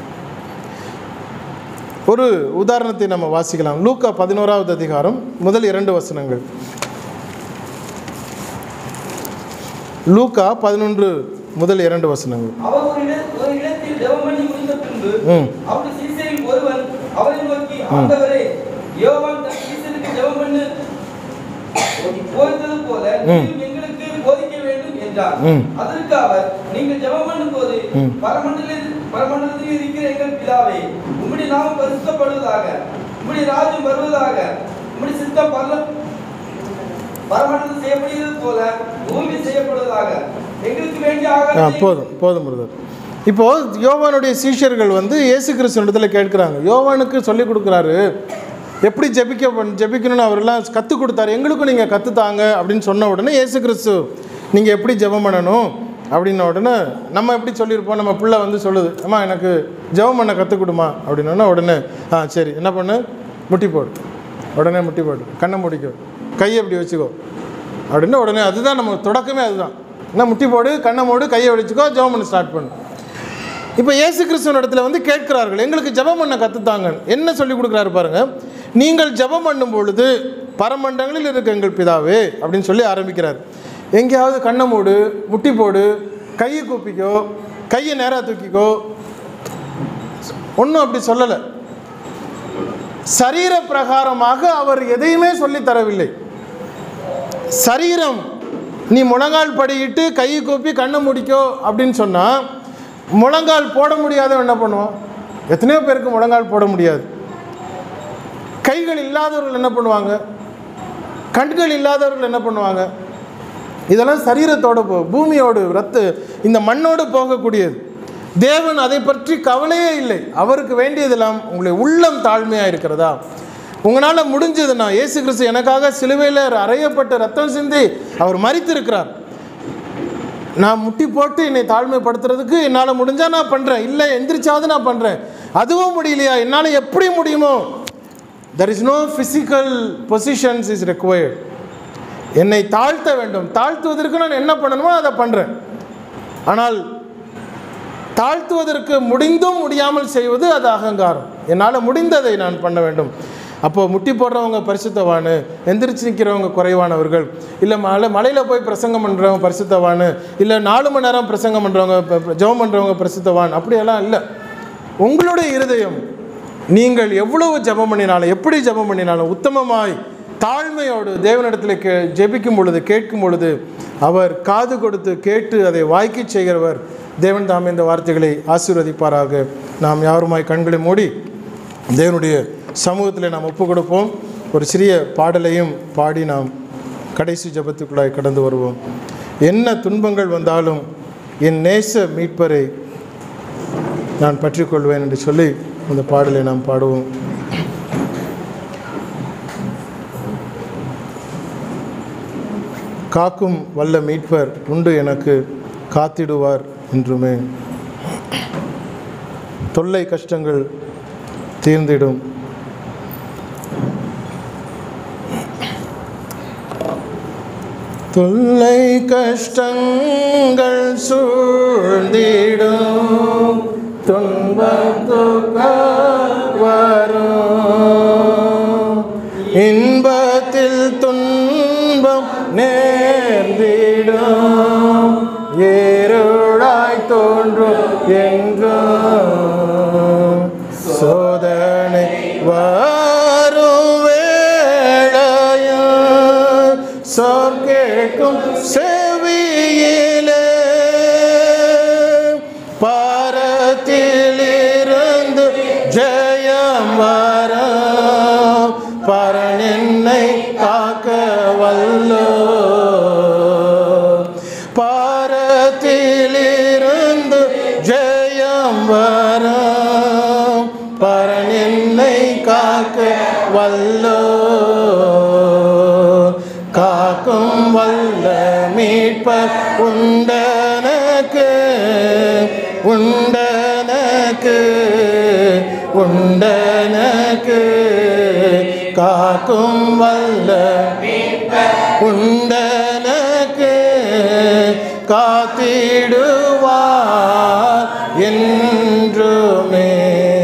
ஒரு உதாரணத்தை நம்ம வாசிக்கலாம் லூக்கா பதினோராவது அதிகாரம் முதல் இரண்டு வசனங்கள் லூக்கா பதினொன்று முதல் இரண்டு வசனங்கள் அவர் ஒரு இட- ஒரு இடத்தில் ஜெபம் பண்ணி முடிந்த பின்பு ம். அவருடைய சீசரில் ஒருவன் அவரை நோக்கி ஆண்டவரே யோவான் தன் சீசருக்கு ஜெபம் பண்ணு போதித்தது போல ம். நீயும் எங்களுக்கு போதிக்க வேண்டும் என்றார் ம். அதற்கு அவர் நீங்கள் ஜெபம் பண்ணும்போது ம். பரமண்டலில் பரமண்டலத்தில் இருக்கிற எங்கள் பிதாவே உம்முடைய நாமம் பரிசுத்தப்படுவதாக உம்முடைய ராஜ்யம் வருவதாக உம்முடைய சித்தம் பரல பரமண்டலம் செய்யப்படுகிறது போல பூமி செய்யப்படுவதாக எங்களுக்கு வேண்டிய ஆ ஆகாரத்தை போதும் போதும் பிரதர் இப்போது யோவானுடைய சீஷர்கள் வந்து இயேசு கிறிஸ்துவனிடத்தில் கேட்குறாங்க யோவானுக்கு சொல்லி கொடுக்குறாரு எப்படி ஜெபிக்க பண்- ஜெபிக்கணும்னு அவரெல்லாம் கற்றுக் கொடுத்தாரு எங்களுக்கும் நீங்கள் கற்றுத்தாங்க அப்படின்னு சொன்ன உடனே இயேசு கிறிஸ்து நீங்கள் எப்படி ஜெபம் பண்ணணும் அப்படின்ன உடனே நம்ம எப்படி சொல்லியிருப்போம் நம்ம பிள்ளை வந்து சொல்லுது அம்மா எனக்கு ஜெபம் பண்ண கற்றுக் கொடுமா அப்படின்னா உடனே ஆ சரி என்ன பண்ணு முட்டி போடு உடனே முட்டி போடு கண்ணை முடிக்கோ கையை இப்படி வச்சுக்கோ அப்படின்னா உடனே அதுதான் நம்ம தொடக்கமே அதுதான் என்ன முட்டி போடு கண்ணை மூடு கையை வச்சுக்கோ ஜெபம் பண்ண ஸ்டார்ட் பண்ணு இப்போ இயேசு கிறிஸ்துவன் இடத்துல வந்து கேட்கிறார்கள் எங்களுக்கு ஜெபம் பண்ண கற்றுத்தாங்க என்ன சொல்லி கொடுக்குறாரு பாருங்க நீங்கள் ஜெபம் பண்ணும் பொழுது பரமண்டங்களில் இருக்க எங்கள் பிதாவே அப்படின்னு சொல்லி ஆரம்பிக்கிறார் எங்கேயாவது கண்ணை மூடு முட்டி போடு கையை கூப்பிக்கோ கையை நேராக தூக்கிக்கோ ஒன்றும் அப்படி சொல்லலை சரீர பிரகாரமாக அவர் எதையுமே சொல்லித் தரவில்லை சரீரம் நீ முழங்கால் படியிட்டு கையை கூப்பி கண்ணை முடிக்கோ அப்படின்னு சொன்னால் முழங்கால் போட முடியாதவன் என்ன பண்ணுவான் எத்தனையோ பேருக்கு முழங்கால் போட முடியாது கைகள் இல்லாதவர்கள் என்ன பண்ணுவாங்க கண்கள் இல்லாதவர்கள் என்ன பண்ணுவாங்க இதெல்லாம் சரீரத்தோட போ பூமியோடு ரத்து இந்த மண்ணோடு போகக்கூடியது தேவன் அதை பற்றி கவலையே இல்லை அவருக்கு வேண்டியதெல்லாம் உங்களுடைய உள்ளம் தாழ்மையாக இருக்கிறதா உங்களால் முடிஞ்சதுன்னா இயேசு கிறிஸ்து எனக்காக சிலுவையில் அறையப்பட்ட ரத்தம் சிந்தி அவர் மறித்திருக்கிறார் நான் முட்டி போட்டு என்னை தாழ்மைப்படுத்துறதுக்கு என்னால் முடிஞ்சால் நான் பண்ணுறேன் இல்லை எந்திரிச்சாவது நான் பண்ணுறேன் அதுவும் முடியலையா என்னால் எப்படி முடியுமோ there is no physical positions is required என்னை தாழ்த்த வேண்டும் தாழ்த்துவதற்கு நான் என்ன பண்ணணுமோ அதை பண்ணுறேன் ஆனால் தாழ்த்துவதற்கு முடிந்தும் முடியாமல் செய்வது அது அகங்காரம் என்னால் முடிந்ததை நான் பண்ண வேண்டும் அப்போ முட்டி போடுறவங்க பரிசுத்தவானு எந்திரிச்சு நிற்கிறவங்க குறைவானவர்கள் இல்லை மலை மலையில் போய் பிரசங்கம் பண்ணுறவங்க பரிசுத்தவானு இல்லை நாலு மணி நேரம் பிரசங்கம் பண்ணுறவங்க ஜெபம் பண்ணுறவங்க பரிசுத்தவான் அப்படியெல்லாம் இல்லை உங்களுடைய இருதயம் நீங்கள் எவ்வளவு ஜெபம் பண்ணினாலும் எப்படி ஜெபம் பண்ணினாலும் உத்தமமாய் தாழ்மையோடு தேவனிடத்தில் கே ஜெபிக்கும் பொழுது கேட்கும் பொழுது அவர் காது கொடுத்து கேட்டு அதை வாய்க்கச் செய்கிறவர் தேவன் தாமே இந்த வார்த்தைகளை ஆசீர்வதிப்பாராக நாம் யாருமாய் கண்களை மூடி தேவனுடைய சமூகத்தில் நாம் ஒப்பு கொடுப்போம் ஒரு சிறிய பாடலையும் பாடி நாம் கடைசி ஜெபத்துக்குள்ளாய் கடந்து வருவோம் என்ன துன்பங்கள் வந்தாலும் என் நேச மீட்பரை நான் பற்றிக்கொள்வேன் என்று சொல்லி அந்த பாடலை நாம் பாடுவோம் காக்கும் வல்ல மீட்பர் உண்டு எனக்கு காத்திடுவார் என்றுமே தொல்லை கஷ்டங்கள் தீர்ந்திடும் தொல்லை கஷ்டங்கள் சூழ்ந்திடும் துன்பம் துக்கம் வரும் இன்பத்தில் துன்பம் நேர்ந்திடும் ஏருளாய் தோன்றும் என்றும் சோதனை வரும் வேளையில் சொல் கேட்கும் செவியிலே பாரத்திலிருந்து ஜெயம் வரும் பரன் என்னை காக்க வல்லோ பாரத்திலிருந்து ஜெயம் வரும் பரன் என்னை காக்க வல்லோ காக்கும் வல்ல மீட்பர் உண்டனக்கு உண்டனக்கு உண்டனக்கு காக்கும் வல்ல உண்டனக்கு காத்திடுவார் என்றுமே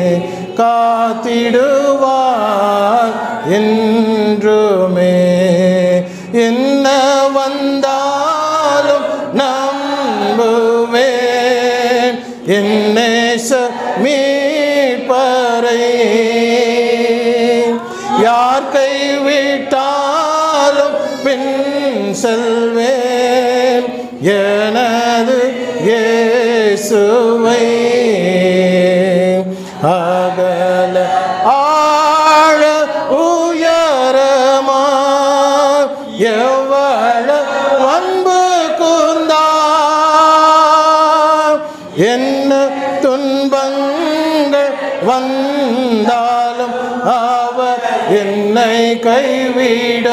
காத்திடுவார் என்றுமே என்ன வந்தாலும் நம்புவேன் என்னேச மீட்பரை யார் கைவிட்டாலும் பின் செல்வேன் எனது இயேசுவை அகல ஆழ உயரமா எவ்வள அன்பு கூர்ந்தா என்ன துன்பங்கள் வந்தாலும் அவர் என்னை கைவிட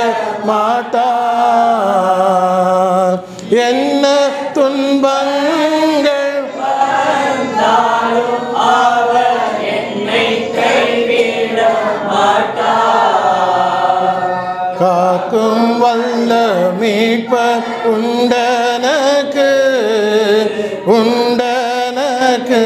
மாட்டார் என்ன துன்பங்கள் காக்கும் வல்ல மீட்பர் உண்டனக்கு உண்டனக்கு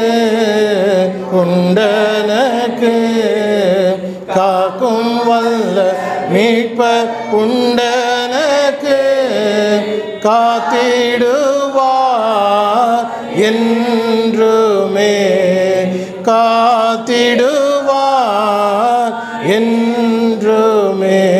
உண்டனக்கு காக்கும் வல்ல மீட்பர் உண்டனக்கு காத்திடுவார் என்றுமே காத்திடுவார் என்றுமே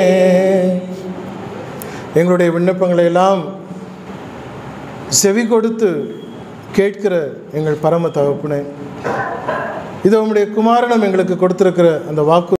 எங்களுடைய விண்ணப்பங்களை எல்லாம் செவி கொடுத்து கேட்கிற எங்கள் பரம தகப்பனே இது உம்முடைய குமாரனம் எங்களுக்கு கொடுத்திருக்கிற அந்த வாக்கு